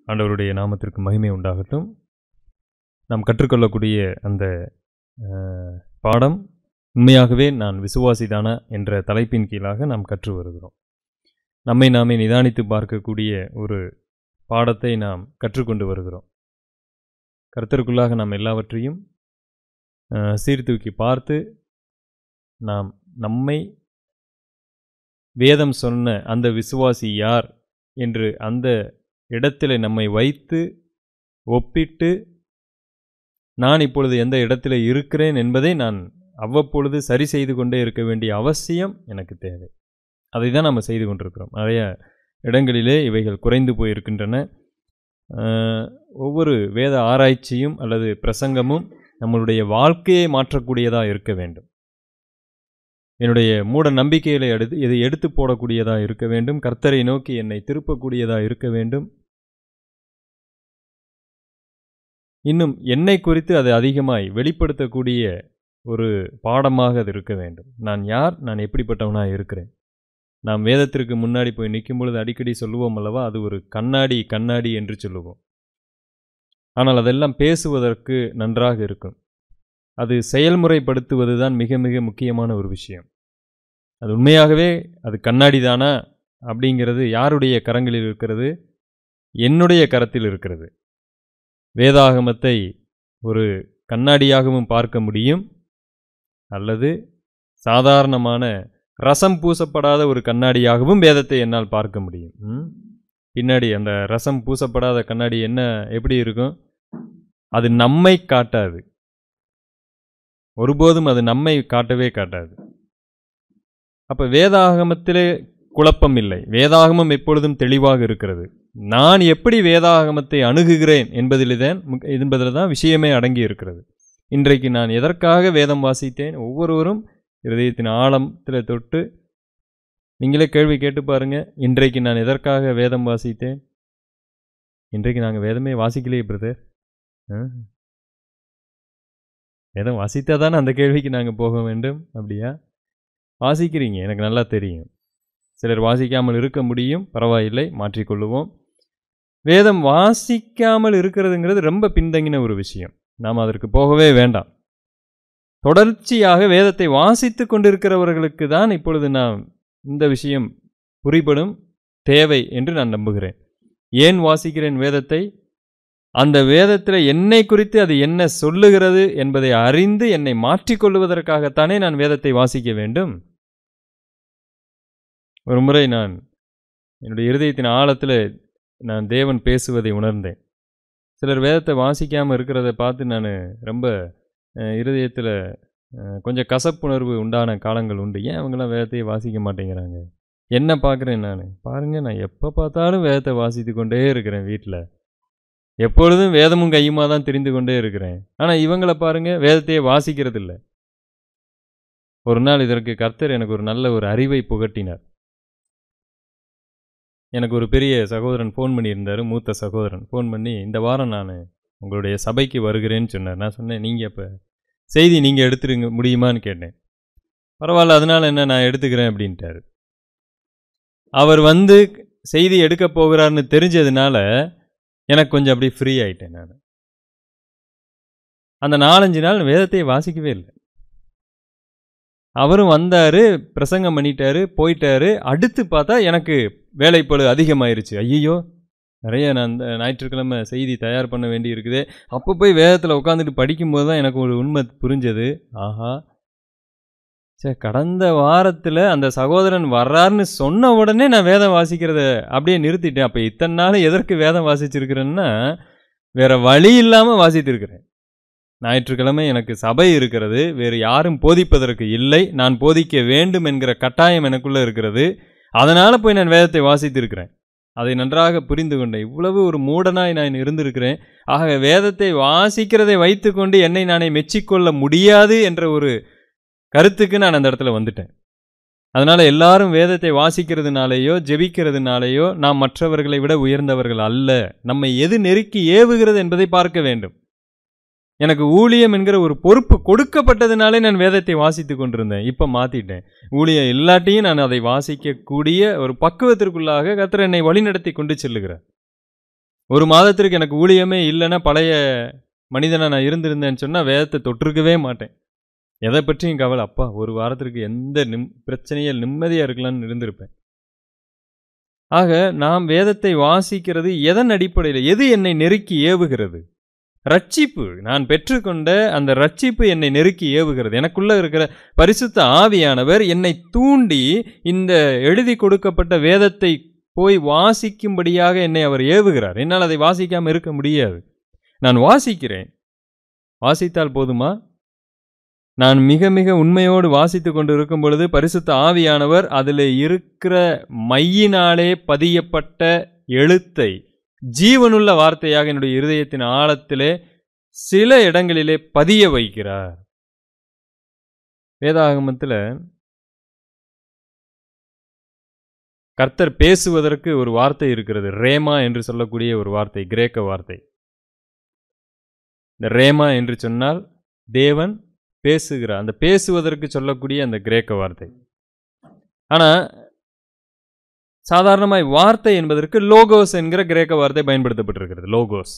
ஆண்டவருடைய நாமத்திற்கு மகிமை உண்டாகட்டும் நாம் கற்றுக்கொள்ளக்கூடிய அந்த அஹ், பாடம் உண்மையாகவே நான் விசுவாசிதானா என்ற தலைப்பின் கீழாக நாம் கற்று வருகிறோம் நம்மை நாமே நிதானித்து பார்க்கக்கூடிய ஒரு பாடத்தை நாம் கற்றுக்கொண்டு வருகிறோம் கர்த்தருக்குள்ளாக நாம் எல்லாவற்றையும் அஹ், சீர்தூக்கி பார்த்து நாம் நம்மை வேதம் சொன்ன அந்த விசுவாசி யார் என்று அந்த இடத்திலே நம்மை வைத்து ஒப்பிட்டு நான் இப்பொழுது எந்த இடத்திலே இருக்கிறேன் என்பதை நான் அவ்வப்பொழுது சரி செய்து கொண்டே இருக்க வேண்டிய அவசியம் எனக்கு தேவை அதை தான் நம்ம செய்து கொண்டிருக்கிறோம் நிறைய இடங்களிலே இவைகள் குறைந்து போயிருக்கின்றன அஹ், ஒவ்வொரு வேத ஆராய்ச்சியும் அல்லது பிரசங்கமும் நம்மளுடைய வாழ்க்கையை மாற்றக்கூடியதாக இருக்க வேண்டும் என்னுடைய மூட நம்பிக்கைகளை எடுத்து இதை எடுத்து போடக்கூடியதாக இருக்க வேண்டும் கர்த்தரை நோக்கி என்னை திருப்பக்கூடியதாக இருக்க வேண்டும் இன்னும் என்னை குறித்து அது அதிகமாய் வெளிப்படுத்தக்கூடிய ஒரு பாடமாக அது இருக்க வேண்டும் நான் யார் நான் எப்படிப்பட்டவனாக இருக்கிறேன் நாம் வேதத்திற்கு முன்னாடி போய் நிற்கும் பொழுது அடிக்கடி சொல்லுவோம் அல்லவா அது ஒரு கண்ணாடி கண்ணாடி என்று சொல்லுவோம் ஆனால் அதெல்லாம் பேசுவதற்கு நன்றாக இருக்கும் அது செயல்முறைப்படுத்துவது தான் மிக மிக முக்கியமான ஒரு விஷயம் அது உண்மையாகவே அது கண்ணாடி தானா அப்படிங்கிறது யாருடைய கரங்களில் இருக்கிறது என்னுடைய கரத்தில் இருக்கிறது வேதாகமத்தை ஒரு கண்ணாடியாகவும் பார்க்க முடியும் அல்லது சாதாரணமான ரசம் பூசப்படாத ஒரு கண்ணாடியாகவும் வேதத்தை என்னால் பார்க்க முடியும் ம்? பின்னாடி அந்த ரசம் பூசப்படாத கண்ணாடி என்ன எப்படி இருக்கும் அது நம்மை காட்டாது ஒருபோதும் அது நம்மை காட்டவே காட்டாது அப்ப வேதாகமத்திலே குழப்பம் இல்லை வேதாகமம் எப்பொழுதும் தெளிவாக இருக்கிறது நான் எப்படி வேதாகமத்தை அணுகுகிறேன் என்பதில்தான் என்பதில் தான் விஷயமே அடங்கி இருக்கிறது இன்றைக்கு நான் எதற்காக வேதம் வாசித்தேன் ஒவ்வொருவரும் இருதயத்தின் ஆழத்தில் தொட்டு நீங்களே கேள்வி கேட்டு பாருங்க இன்றைக்கு நான் எதற்காக வேதம் வாசித்தேன் இன்றைக்கு நாங்கள் வேதமே வாசிக்கலையே பிரதர் வேதம் வாசித்தா தானே அந்த கேள்விக்கு நாங்கள் போக வேண்டும் அப்படியா வாசிக்கிறீங்க எனக்கு நல்லா தெரியும் சிலர் வாசிக்காமல் இருக்க முடியும் பரவாயில்லை மாற்றிக்கொள்ளுவோம் வேதம் வாசிக்காமல் இருக்கிறதுங்கிறது ரொம்ப பின்தங்கின ஒரு விஷயம் நாம் அதற்கு போகவே வேண்டாம் தொடர்ச்சியாக வேதத்தை வாசித்து கொண்டிருக்கிறவர்களுக்கு தான் இப்பொழுது நாம் இந்த விஷயம் புரிபடும் தேவை என்று நான் நம்புகிறேன் ஏன் வாசிக்கிறேன் வேதத்தை அந்த வேதத்தில் என்னை குறித்து அது என்ன சொல்லுகிறது என்பதை அறிந்து என்னை மாற்றிக்கொள்வதற்காகத்தானே நான் வேதத்தை வாசிக்க வேண்டும் ஒரு முறை நான் என்னுடைய இருதயத்தின் ஆழத்தில் நான் தேவன் பேசுவதை உணர்ந்தேன் சிலர் வேதத்தை வாசிக்காமல் இருக்கிறத பார்த்து நான் ரொம்ப இருதயத்தில் கொஞ்சம் கசப்புணர்வு உண்டான காலங்கள் உண்டு ஏன் அவங்களாம் வேதத்தையே வாசிக்க மாட்டேங்கிறாங்க என்ன பார்க்குறேன் நான் பாருங்கள் நான் எப்போ பார்த்தாலும் வேதத்தை வாசித்து கொண்டே இருக்கிறேன் வீட்டில் எப்பொழுதும் வேதமும் கையுமா தான் தெரிந்து கொண்டே இருக்கிறேன் ஆனால் இவங்களை பாருங்க வேதத்தையே வாசிக்கிறது இல்லை ஒரு நாள் இதற்கு கர்த்தர் எனக்கு ஒரு நல்ல ஒரு அறிவை புகட்டினார் எனக்கு ஒரு பெரிய சகோதரன் ஃபோன் பண்ணியிருந்தார் மூத்த சகோதரன் ஃபோன் பண்ணி இந்த வாரம் நான் உங்களுடைய சபைக்கு வருகிறேன்னு சொன்னார் நான் சொன்னேன் நீங்கள் இப்போ செய்தி நீங்கள் எடுத்துருங்க முடியுமான்னு கேட்டேன் பரவாயில்ல அதனால் என்ன நான் எடுத்துக்கிறேன் அப்படின்ட்டாரு அவர் வந்து செய்தி எடுக்க போகிறார்னு தெரிஞ்சதுனால எனக்கு கொஞ்சம் அப்படியே ஃப்ரீ ஆயிட்டேன் நான் அந்த நாலஞ்சு நாள் வேதத்தை வாசிக்கவே இல்லை அவரும் வந்தார் பிரசங்கம் பண்ணிட்டாரு போயிட்டாரு அடுத்து பார்த்தா எனக்கு வேலைப்பளு அதிகமாயிருச்சு ஐயோ நிறைய நான் அந்த ஞாயிற்றுக்கிழமை செய்தி தயார் பண்ண வேண்டி இருக்குது அப்போ போய் வேதத்தில் உட்காந்துட்டு படிக்கும்போது தான் எனக்கு ஒரு உண்மை புரிஞ்சது ஆஹா சே கடந்த வாரத்தில் அந்த சகோதரன் வர்றாருன்னு சொன்ன உடனே நான் வேதம் வாசிக்கிறத அப்படியே நிறுத்திட்டேன் அப்போ இத்தனை நாள் எதற்கு வேதம் வாசிச்சிருக்கிறேன்னா வேற வழி இல்லாமல் வாசித்திருக்கிறேன் ஞாயிற்றுக்கிழமை எனக்கு சபை இருக்கிறது வேறு யாரும் போதிப்பதற்கு இல்லை நான் போதிக்க வேண்டும் என்கிற கட்டாயம் எனக்குள்ளே இருக்கிறது அதனால் போய் நான் வேதத்தை வாசித்திருக்கிறேன் அதை நன்றாக புரிந்து கொண்டேன் இவ்வளவு ஒரு மூடனாய் நான் இருந்திருக்கிறேன் ஆக வேதத்தை வாசிக்கிறதை வைத்துக்கொண்டு என்னை நானே மெச்சிக்கொள்ள முடியாது என்ற ஒரு கருத்துக்கு நான் அந்த இடத்துல வந்துட்டேன் அதனால் எல்லாரும் வேதத்தை வாசிக்கிறதுனாலேயோ ஜெபிக்கிறதுனாலேயோ நாம் மற்றவர்களை விட உயர்ந்தவர்கள் அல்ல நம்மை எது நெருக்கி ஏவுகிறது என்பதை பார்க்க வேண்டும் எனக்கு ஊழியம் என்கிற ஒரு பொறுப்பு கொடுக்கப்பட்டதுனாலே நான் வேதத்தை வாசித்து கொண்டிருந்தேன் இப்போ மாற்றிட்டேன் ஊழியம் இல்லாட்டியும் நான் அதை வாசிக்கக்கூடிய ஒரு பக்குவத்திற்குள்ளாக கத்திர என்னை வழிநடத்தி கொண்டு செல்லுகிறேன் ஒரு மாதத்திற்கு எனக்கு ஊழியமே இல்லைன்னா பழைய மனிதனை நான் இருந்திருந்தேன்னு சொன்னால் வேதத்தை தொட்டிருக்கவே மாட்டேன் எதை பற்றியும் கவலை அப்பா ஒரு வாரத்திற்கு எந்த நிம் பிரச்சனையில் நிம்மதியாக இருக்கலாம்னு இருந்திருப்பேன் ஆக நாம் வேதத்தை வாசிக்கிறது எதன் அடிப்படையில் எது என்னை நெருக்கி ஏவுகிறது ரட்சிப்பு நான் பெற்றுக்கொண்ட அந்த ரட்சிப்பு என்னை நெருக்கி ஏவுகிறது எனக்குள்ள இருக்கிற பரிசுத்த ஆவியானவர் என்னை தூண்டி இந்த எழுதி கொடுக்கப்பட்ட வேதத்தை போய் வாசிக்கும்படியாக என்னை அவர் ஏவுகிறார் என்னால் அதை வாசிக்காமல் இருக்க முடியாது நான் வாசிக்கிறேன் வாசித்தால் போதுமா நான் மிக மிக உண்மையோடு வாசித்து கொண்டு இருக்கும் பொழுது பரிசுத்த ஆவியானவர் அதில் இருக்கிற மையினாலே பதியப்பட்ட எழுத்தை ஜீவனுள்ள வார்த்தையாக என்னுடைய இருதயத்தின் ஆழத்திலே சில இடங்களிலே பதிய வைக்கிறார் வேதாகமத்தில் கர்த்தர் பேசுவதற்கு ஒரு வார்த்தை இருக்கிறது ரேமா என்று சொல்லக்கூடிய ஒரு வார்த்தை கிரேக்க வார்த்தை இந்த ரேமா என்று சொன்னால் தேவன் பேசுகிறார் அந்த பேசுவதற்கு சொல்லக்கூடிய அந்த கிரேக்க வார்த்தை ஆனால் சாதாரணமாய் வார்த்தை என்பதற்கு லோகோஸ் என்கிற கிரேக்க வார்த்தை பயன்படுத்தப்பட்டிருக்கிறது லோகோஸ்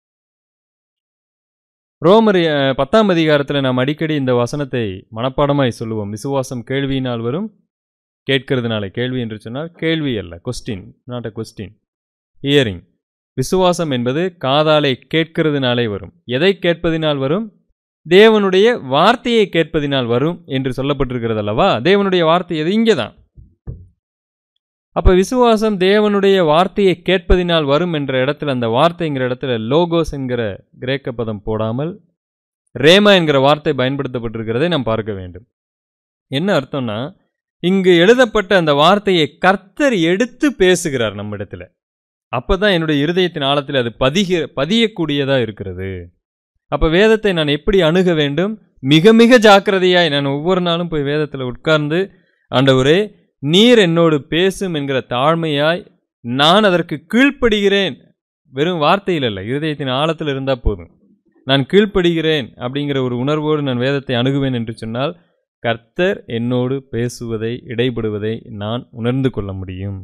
ரோமர் அஹ், பத்தாம் அதிகாரத்தில் நாம் அடிக்கடி இந்த வசனத்தை மனப்பாடமாய் சொல்லுவோம் விசுவாசம் கேள்வியினால் வரும் கேட்கிறதுனால கேள்வி என்று சொன்னால் கேள்வி அல்ல question not a question hearing விசுவாசம் என்பது காதாலை கேட்கிறதுனாலே வரும் எதை கேட்பதினால் வரும் தேவனுடைய வார்த்தையை கேட்பதினால் வரும் என்று சொல்லப்பட்டிருக்கிறது அல்லவா தேவனுடைய வார்த்தை எது இங்கே தான் அப்ப விசுவாசம் தேவனுடைய வார்த்தையை கேட்பதினால் வரும் என்ற இடத்துல அந்த வார்த்தைங்கிற இடத்துல லோகோஸ் என்கிற கிரேக்க பதம் போடாமல் ரேமா என்கிற வார்த்தை பயன்படுத்தப்பட்டிருக்கிறதை நாம் பார்க்க வேண்டும் என்ன அர்த்தம்னா இங்கு எழுதப்பட்ட அந்த வார்த்தையை கர்த்தர் எடுத்து பேசுகிறார் நம்மிடத்துல அப்பதான் என்னுடைய இருதயத்தின் ஆழத்தில் அது பதிக பதியக்கூடியதா இருக்கிறது அப்ப வேதத்தை நான் எப்படி அணுக வேண்டும் மிக மிக ஜாக்கிரதையாய் நான் ஒவ்வொரு நாளும் போய் வேதத்தில் உட்கார்ந்து ஆண்டவரே நீர் என்னோடு பேசும் என்கிற தாழ்மையாய் நான் அதற்கு கீழ்ப்படுகிறேன் வெறும் வார்த்தையில் அல்ல இருதயத்தின் ஆழத்தில் இருந்தால் போதும் நான் கீழ்ப்படுகிறேன் அப்படிங்கிற ஒரு உணர்வோடு நான் வேதத்தை அணுகுவேன் என்று சொன்னால் கர்த்தர் என்னோடு பேசுவதை இடைபடுவதை நான் உணர்ந்து கொள்ள முடியும்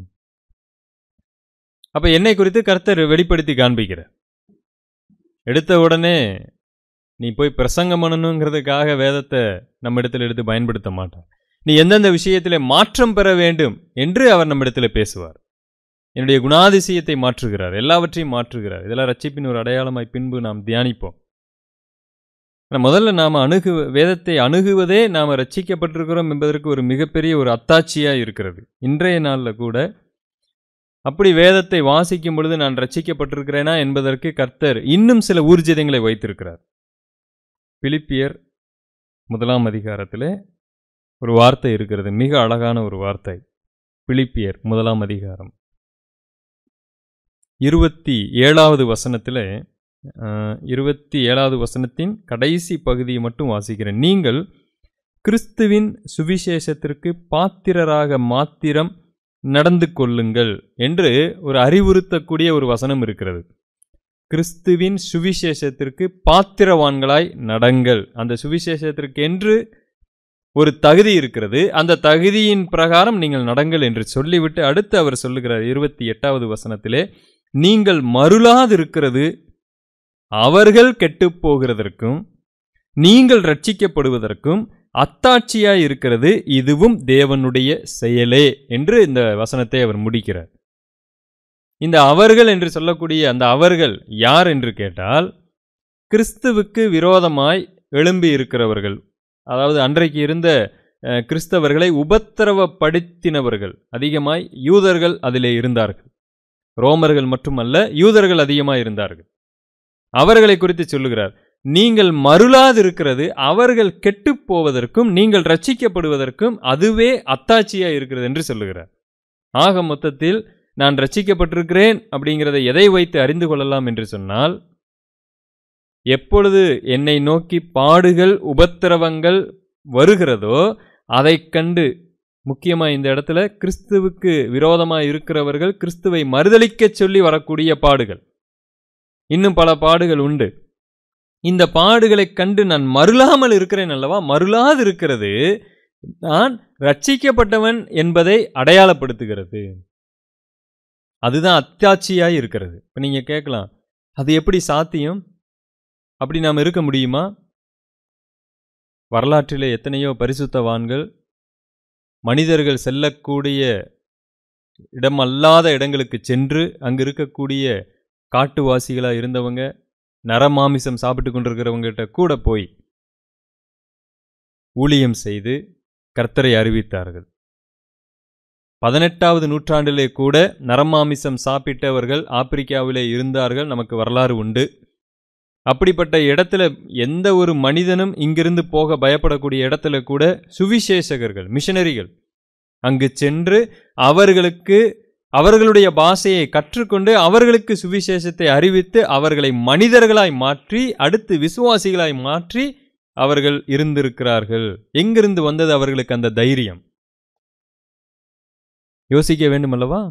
அப்ப என்னை குறித்து கர்த்தர் வெளிப்படுத்தி காண்பிக்கிறார் எடுத்த உடனே நீ போய் பிரசங்கம் பண்ணணுங்கிறதுக்காக வேதத்தை நம்ம இடத்துல எடுத்து பயன்படுத்த மாட்டார் நீ எந்தெந்த விஷயத்திலே மாற்றம் பெற வேண்டும் என்று அவர் நம்மிடத்தில் பேசுவார் என்னுடைய குணாதிசயத்தை மாற்றுகிறார் எல்லாவற்றையும் மாற்றுகிறார் இதெல்லாம் ரட்சிப்பின் ஒரு அடையாளமாய் பின்பு நாம் தியானிப்போம் ஆனா முதல்ல நாம் அணுகு வேதத்தை அணுகுவதே நாம் ரட்சிக்கப்பட்டிருக்கிறோம் என்பதற்கு ஒரு மிகப்பெரிய ஒரு அத்தாட்சியாக இருக்கிறது இன்றைய நாளில் கூட அப்படி வேதத்தை வாசிக்கும் பொழுது நான் ரட்சிக்கப்பட்டிருக்கிறேனா என்பதற்கு கர்த்தர் இன்னும் சில ஊர்ஜிதங்களை வைத்திருக்கிறார் பிலிப்பியர் முதலாம் அதிகாரத்திலே ஒரு வார்த்தை இருக்கிறது மிக அழகான ஒரு வார்த்தை பிலிப்பியர் முதலாம் அதிகாரம் இருபத்தி ஏழாவது வசனத்தில் இருபத்தி ஏழாவது வசனத்தின் கடைசி பகுதியை மட்டும் வாசிக்கிறேன் நீங்கள் கிறிஸ்துவின் சுவிசேஷத்திற்கு பாத்திரராக மாத்திரம் நடந்து கொள்ளுங்கள் என்று ஒரு அறிவுறுத்தக்கூடிய ஒரு வசனம் இருக்கிறது கிறிஸ்துவின் சுவிசேஷத்திற்கு பாத்திரவான்களாய் நடங்கள் அந்த சுவிசேஷத்திற்கு என்று ஒரு தகுதி இருக்கிறது அந்த தகுதியின் பிரகாரம் நீங்கள் நடங்கள் என்று சொல்லிவிட்டு அடுத்து அவர் சொல்லுகிறார் இருபத்தி எட்டாவது வசனத்திலே நீங்கள் மருளாதிருக்கிறது அவர்கள் கெட்டுப் போகிறதற்கும் நீங்கள் ரட்சிக்கப்படுவதற்கும் அத்தாட்சியாய் இருக்கிறது இதுவும் தேவனுடைய செயலே என்று இந்த வசனத்தை அவர் முடிக்கிறார் இந்த அவர்கள் என்று சொல்லக்கூடிய அந்த அவர்கள் யார் என்று கேட்டால் கிறிஸ்துவுக்கு விரோதமாய் எழும்பி இருக்கிறவர்கள் அதாவது அன்றைக்கு இருந்த அஹ், கிறிஸ்தவர்களை உபத்திரவப்படுத்தினவர்கள் அதிகமாய் யூதர்கள் அதிலே இருந்தார்கள் ரோமர்கள் மட்டுமல்ல யூதர்கள் அதிகமாய் இருந்தார்கள் அவர்களை குறித்து சொல்லுகிறார் நீங்கள் மருளாதிருக்கிறது அவர்கள் கெட்டுப் போவதற்கும் நீங்கள் ரட்சிக்கப்படுவதற்கும் அதுவே அத்தாட்சியாக இருக்கிறது என்று சொல்லுகிறார் ஆக மொத்தத்தில் நான் ரட்சிக்கப்பட்டிருக்கிறேன் அப்படிங்கிறதை எதை வைத்து அறிந்து கொள்ளலாம் என்று சொன்னால் எப்பொழுது என்னை நோக்கி பாடுகள் உபத்திரவங்கள் வருகிறதோ அதைக் கண்டு முக்கியமாக இந்த இடத்துல கிறிஸ்துவுக்கு விரோதமாக இருக்கிறவர்கள் கிறிஸ்துவை மறுதலிக்கச் சொல்லி வரக்கூடிய பாடுகள் இன்னும் பல பாடுகள் உண்டு இந்த பாடுகளைக் கண்டு நான் மருளாமல் இருக்கிறேன் அல்லவா மருளாது இருக்கிறது நான் ரட்சிக்கப்பட்டவன் என்பதை அடையாளப்படுத்துகிறது அதுதான் அத்தாட்சியாய் இருக்கிறது இப்போ நீங்கள் கேட்கலாம் அது எப்படி சாத்தியம் அப்படி நாம் இருக்க முடியுமா வரலாற்றிலே எத்தனையோ பரிசுத்தவான்கள் மனிதர்கள் செல்லக்கூடிய இடமல்லாத இடங்களுக்கு சென்று அங்கு இருக்கக்கூடிய காட்டுவாசிகளாக இருந்தவங்க நரமாமிசம் சாப்பிட்டு கொண்டிருக்கிறவங்ககிட்ட கூட போய் ஊழியம் செய்து கர்த்தரை அறிவித்தார்கள் பதினெட்டாவது நூற்றாண்டிலே கூட நரமாமிசம் சாப்பிட்டவர்கள் ஆப்பிரிக்காவிலே இருந்தார்கள் நமக்கு வரலாறு உண்டு அப்படிப்பட்ட இடத்துல எந்த ஒரு மனிதனும் இங்கிருந்து போக பயப்படக்கூடிய இடத்துல கூட சுவிசேஷகர்கள் மிஷனரிகள் அங்கு சென்று அவர்களுக்கு அவர்களுடைய பாஷையை கற்றுக்கொண்டு அவர்களுக்கு சுவிசேஷத்தை அறிவித்து அவர்களை மனிதர்களாய் மாற்றி அடுத்து விசுவாசிகளாய் மாற்றி அவர்கள் இருந்திருக்கிறார்கள் எங்கிருந்து வந்தது அவர்களுக்கு அந்த தைரியம் யோசிக்க வேண்டும் அல்லவா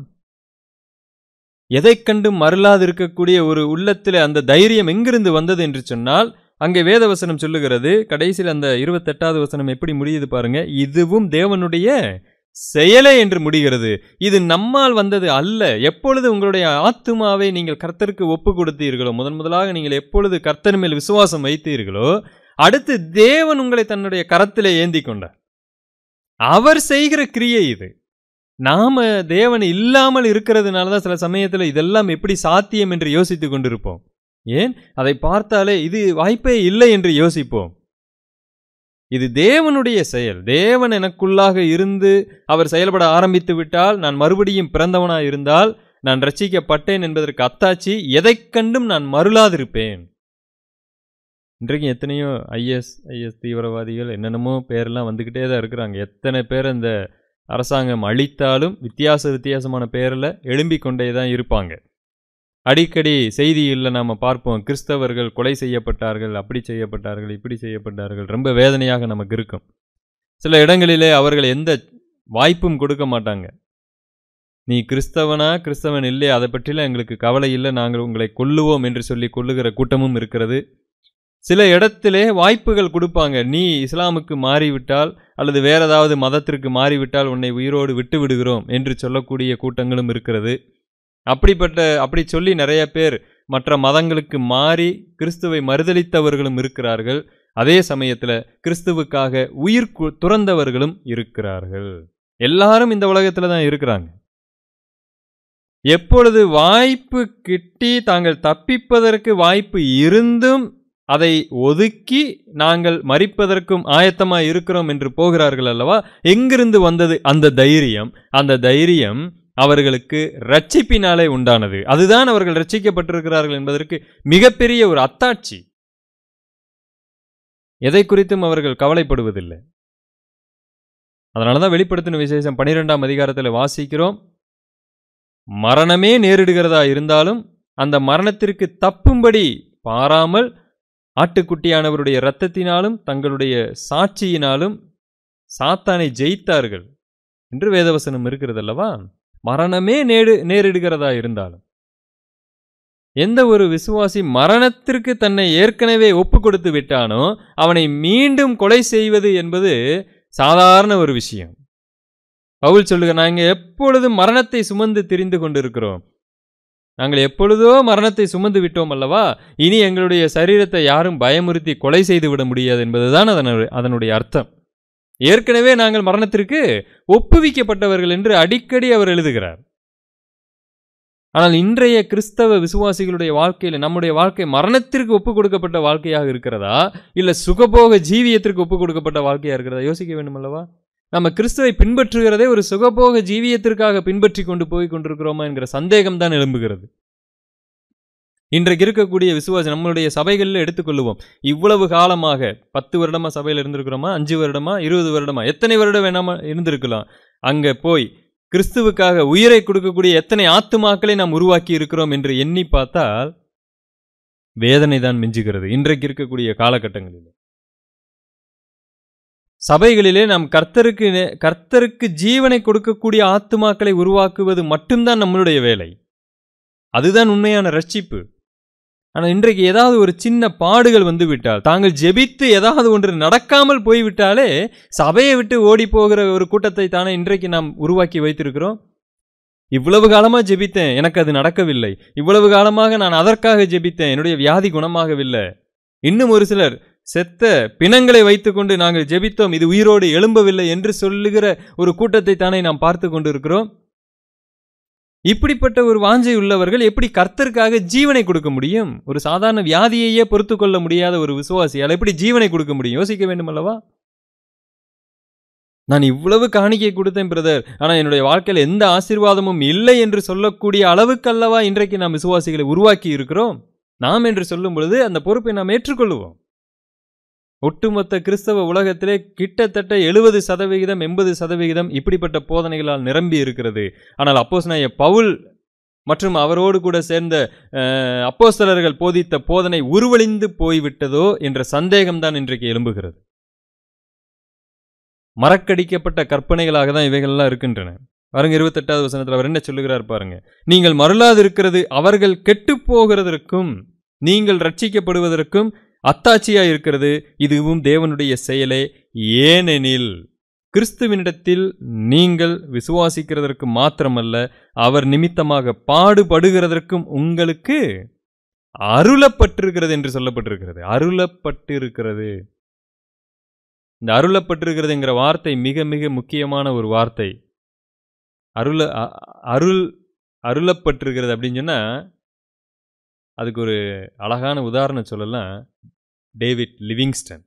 எதைக் கண்டு மறலாது இருக்கக்கூடிய ஒரு உள்ளத்தில் அந்த தைரியம் எங்கிருந்து வந்தது என்று சொன்னால் அங்கே வேதவசனம் சொல்லுகிறது கடைசியில் அந்த இருபத்தெட்டாவது வசனம் எப்படி முடியுது பாருங்க இதுவும் தேவனுடைய செயலே என்று முடிகிறது இது நம்மால் வந்தது அல்ல எப்பொழுது உங்களுடைய ஆத்துமாவை நீங்கள் கர்த்தருக்கு ஒப்பு கொடுத்தீர்களோ முதன் முதலாக நீங்கள் எப்பொழுது கர்த்தர் மேல் விசுவாசம் வைத்தீர்களோ அடுத்து தேவன் உங்களை தன்னுடைய கரத்திலே ஏந்தி கொண்டார் அவர் செய்கிற கிரியை இது நாம தேவன் இல்லாமல் இருக்கிறதுனால தான் சில சமயத்தில் இதெல்லாம் எப்படி சாத்தியம் என்று யோசித்துக் கொண்டிருப்போம் ஏன் அதை பார்த்தாலே இது வாய்ப்பே இல்லை என்று யோசிப்போம் இது தேவனுடைய செயல் தேவன் எனக்குள்ளாக இருந்து அவர் செயல்பட ஆரம்பித்து விட்டால் நான் மறுபடியும் பிறந்தவனாய் இருந்தால் நான் ரட்சிக்கப்பட்டேன் என்பதற்கு அத்தாட்சி எதைக் கண்டும் நான் மருளாதிருப்பேன் இன்றைக்கு எத்தனையோ ஐஎஸ் ஐஎஸ் தீவிரவாதிகள் என்னென்னமோ பேரெல்லாம் வந்துக்கிட்டே தான் இருக்கிறாங்க எத்தனை பேர் இந்த அரசாங்கம் அழித்தாலும் வித்தியாச வித்தியாசமான பேரில் எழும்பிக் கொண்டே தான் இருப்பாங்க அடிக்கடி செய்தியில் நாம் பார்ப்போம் கிறிஸ்தவர்கள் கொலை செய்யப்பட்டார்கள் அப்படி செய்யப்பட்டார்கள் இப்படி செய்யப்பட்டார்கள் ரொம்ப வேதனையாக நமக்கு இருக்கும் சில இடங்களிலே அவர்கள் எந்த வாய்ப்பும் கொடுக்க மாட்டாங்க நீ கிறிஸ்தவனா கிறிஸ்தவன் இல்லையா அதை பற்றிலாம் எங்களுக்கு கவலை இல்லை நாங்கள் உங்களை கொல்லுவோம் என்று சொல்லி கொல்லுகிற கூட்டமும் இருக்கிறது சில இடத்திலே வாய்ப்புகள் கொடுப்பாங்க நீ இஸ்லாமுக்கு மாறிவிட்டால் அல்லது வேற ஏதாவது மதத்திற்கு மாறிவிட்டால் உன்னை உயிரோடு விட்டு விடுகிறோம் என்று சொல்லக்கூடிய கூட்டங்களும் இருக்கிறது அப்படிப்பட்ட அப்படி சொல்லி நிறைய பேர் மற்ற மதங்களுக்கு மாறி கிறிஸ்துவை மறுதளித்தவர்களும் இருக்கிறார்கள் அதே சமயத்தில் கிறிஸ்துவுக்காக உயிர் கு- துறந்தவர்களும் இருக்கிறார்கள் எல்லாரும் இந்த உலகத்தில் தான் இருக்கிறாங்க எப்பொழுது வாய்ப்பு கிட்டி தாங்கள் தப்பிப்பதற்கு வாய்ப்பு இருந்தும் அதை ஒதுக்கி நாங்கள் மறிப்பதற்கும் ஆயத்தமாய் இருக்கிறோம் என்று போகிறார்கள் அல்லவா எங்கிருந்து வந்தது அந்த தைரியம் அந்த தைரியம் அவர்களுக்கு ரட்சிப்பினாலே உண்டானது அதுதான் அவர்கள் ரட்சிக்கப்பட்டிருக்கிறார்கள் என்பதற்கு மிகப்பெரிய ஒரு அத்தாட்சி எதை குறித்தும் அவர்கள் கவலைப்படுவதில்லை அதனால தான் வெளிப்படுத்தின விசேஷம் பனிரெண்டாம் அதிகாரத்தில் வாசிக்கிறோம் மரணமே நேரிடுகிறதா இருந்தாலும் அந்த மரணத்திற்கு தப்பும்படி பாராமல் ஆட்டுக்குட்டியானவருடைய இரத்தத்தினாலும் தங்களுடைய சாட்சியினாலும் சாத்தானை ஜெயித்தார்கள் என்று வேதவசனம் இருக்கிறதல்லவா மரணமே நேடு நேரிடுகிறதா இருந்தாலும் எந்த ஒரு விசுவாசி மரணத்திற்கு தன்னை ஏற்கனவே ஒப்பு கொடுத்து விட்டானோ அவனை மீண்டும் கொலை செய்வது என்பது சாதாரண ஒரு விஷயம் பவுல் சொல்லுக நாங்கள் எப்பொழுதும் மரணத்தை சுமந்து திரிந்து கொண்டிருக்கிறோம் நாங்கள் எப்பொழுதோ மரணத்தை சுமந்து விட்டோம் அல்லவா இனி எங்களுடைய சரீரத்தை யாரும் பயமுறுத்தி கொலை செய்து விட முடியாது என்பதுதான் அதனுடைய அதனுடைய அர்த்தம் ஏற்கனவே நாங்கள் மரணத்திற்கு ஒப்புவிக்கப்பட்டவர்கள் என்று அடிக்கடி அவர் எழுதுகிறார் ஆனால் இன்றைய கிறிஸ்தவ விசுவாசிகளுடைய வாழ்க்கையில் நம்முடைய வாழ்க்கை மரணத்திற்கு ஒப்பு கொடுக்கப்பட்ட வாழ்க்கையாக இருக்கிறதா இல்ல சுகபோக ஜீவியத்திற்கு ஒப்பு கொடுக்கப்பட்ட வாழ்க்கையா இருக்கிறதா யோசிக்க வேண்டும் அல்லவா நம்ம கிறிஸ்துவை பின்பற்றுகிறதே ஒரு சுகபோக ஜீவியத்திற்காக பின்பற்றி கொண்டு போய் கொண்டிருக்கிறோமா என்கிற சந்தேகம் தான் எழும்புகிறது இன்றைக்கு இருக்கக்கூடிய விசுவாசி நம்மளுடைய சபைகளில் எடுத்துக்கொள்ளுவோம் இவ்வளவு காலமாக பத்து வருடமா சபையில் இருந்திருக்கிறோமா அஞ்சு வருடமா இருபது வருடமா எத்தனை வருடம் வேணாமா இருந்திருக்கலாம் அங்க போய் கிறிஸ்துவுக்காக உயிரை கொடுக்கக்கூடிய எத்தனை ஆத்துமாக்களை நாம் உருவாக்கி இருக்கிறோம் என்று எண்ணி பார்த்தால் வேதனை தான் மிஞ்சுகிறது இன்றைக்கு இருக்கக்கூடிய காலகட்டங்களில் சபைகளிலே நாம் கர்த்தருக்கு நே- கர்த்தருக்கு ஜீவனை கொடுக்கக்கூடிய ஆத்துமாக்களை உருவாக்குவது மட்டும்தான் நம்மளுடைய வேலை அதுதான் உண்மையான ரட்சிப்பு ஆனால் இன்றைக்கு ஏதாவது ஒரு சின்ன பாடுகள் வந்து விட்டால் தாங்கள் ஜெபித்து ஏதாவது ஒன்று நடக்காமல் போய்விட்டாலே சபையை விட்டு ஓடி போகிற ஒரு கூட்டத்தை தானே இன்றைக்கு நாம் உருவாக்கி வைத்திருக்கிறோம் இவ்வளவு காலமா ஜெபித்தேன் எனக்கு அது நடக்கவில்லை இவ்வளவு காலமாக நான் அதற்காக ஜெபித்தேன் என்னுடைய வியாதி குணமாகவில்லை இன்னும் ஒரு சிலர் செத்த பிணங்களை வைத்துக்கொண்டு நாங்கள் ஜெபித்தோம் இது உயிரோடு எழும்பவில்லை என்று சொல்லுகிற ஒரு கூட்டத்தை தானே நாம் பார்த்து கொண்டிருக்கிறோம் இப்படிப்பட்ட ஒரு வாஞ்சை உள்ளவர்கள் எப்படி கர்த்தருக்காக ஜீவனை கொடுக்க முடியும் ஒரு சாதாரண வியாதியையே பொறுத்து கொள்ள முடியாத ஒரு விசுவாசியால் எப்படி ஜீவனை கொடுக்க முடியும் யோசிக்க வேண்டும் அல்லவா நான் இவ்வளவு காணிக்கை கொடுத்தேன் பிரதர் ஆனா என்னுடைய வாழ்க்கையில் எந்த ஆசீர்வாதமும் இல்லை என்று சொல்லக்கூடிய அளவுக்கு அல்லவா இன்றைக்கு நாம் விசுவாசிகளை உருவாக்கி இருக்கிறோம் நாம் என்று சொல்லும் பொழுது அந்த பொறுப்பை நாம் ஏற்றுக்கொள்வோம் ஒட்டுமொத்த கிறிஸ்தவ உலகத்திலே கிட்டத்தட்ட எழுபது சதவிகிதம் எண்பது சதவிகிதம் இப்படிப்பட்ட போதனைகளால் நிரம்பி இருக்கிறது ஆனால் அப்போஸ் பவுல் மற்றும் அவரோடு கூட சேர்ந்த அஹ், அப்போஸ்தலர்கள் போதித்த போதனை உருவழிந்து போய்விட்டதோ என்ற சந்தேகம்தான் இன்றைக்கு எழும்புகிறது மறக்கடிக்கப்பட்ட கற்பனைகளாக தான் இவைகள்லாம் இருக்கின்றன பாருங்க இருபத்தெட்டாவது வசனத்தில் அவர் என்ன சொல்லுகிறார் பாருங்க நீங்கள் மருளாது இருக்கிறது அவர்கள் கெட்டு போகிறதற்கும் நீங்கள் ரட்சிக்கப்படுவதற்கும் அத்தாட்சியா இருக்கிறது இதுவும் தேவனுடைய செயலே ஏனெனில் கிறிஸ்துவினிடத்தில் நீங்கள் விசுவாசிக்கிறதற்கு மாத்திரமல்ல அவர் நிமித்தமாக பாடுபடுகிறதற்கும் உங்களுக்கு அருளப்பட்டிருக்கிறது என்று சொல்லப்பட்டிருக்கிறது அருளப்பட்டிருக்கிறது இந்த அருளப்பட்டிருக்கிறதுங்கிற வார்த்தை மிக மிக முக்கியமான ஒரு வார்த்தை அருள அ- அருள் அருளப்பட்டிருக்கிறது அப்படின்னு சொன்னா அதுக்கு ஒரு அழகான உதாரணம் சொல்லலாம் டேவிட் லிவிங்ஸ்டன்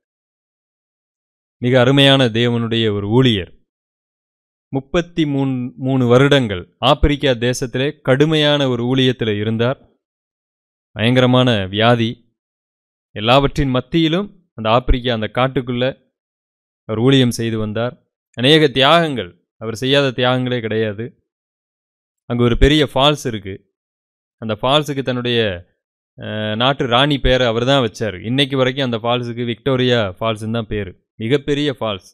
மிக அருமையான தேவனுடைய ஒரு ஊழியர் முப்பத்தி மூணு மூணு வருடங்கள் ஆப்பிரிக்கா தேசத்திலே கடுமையான ஒரு ஊழியத்தில் இருந்தார் பயங்கரமான வியாதி எல்லாவற்றின் மத்தியிலும் அந்த ஆப்பிரிக்கா அந்த காட்டுக்குள்ள அவர் ஊழியம் செய்து வந்தார் அநேக தியாகங்கள் அவர் செய்யாத தியாகங்களே கிடையாது அங்கே ஒரு பெரிய ஃபால்ஸ் இருக்கு அந்த ஃபால்ஸுக்கு தன்னுடைய அஹ், நாட்டு ராணி பேரை அவர் தான் வச்சார் இன்னைக்கு வரைக்கும் அந்த ஃபால்ஸுக்கு விக்டோரியா ஃபால்ஸ்னு தான் பேர் மிகப்பெரிய ஃபால்ஸ்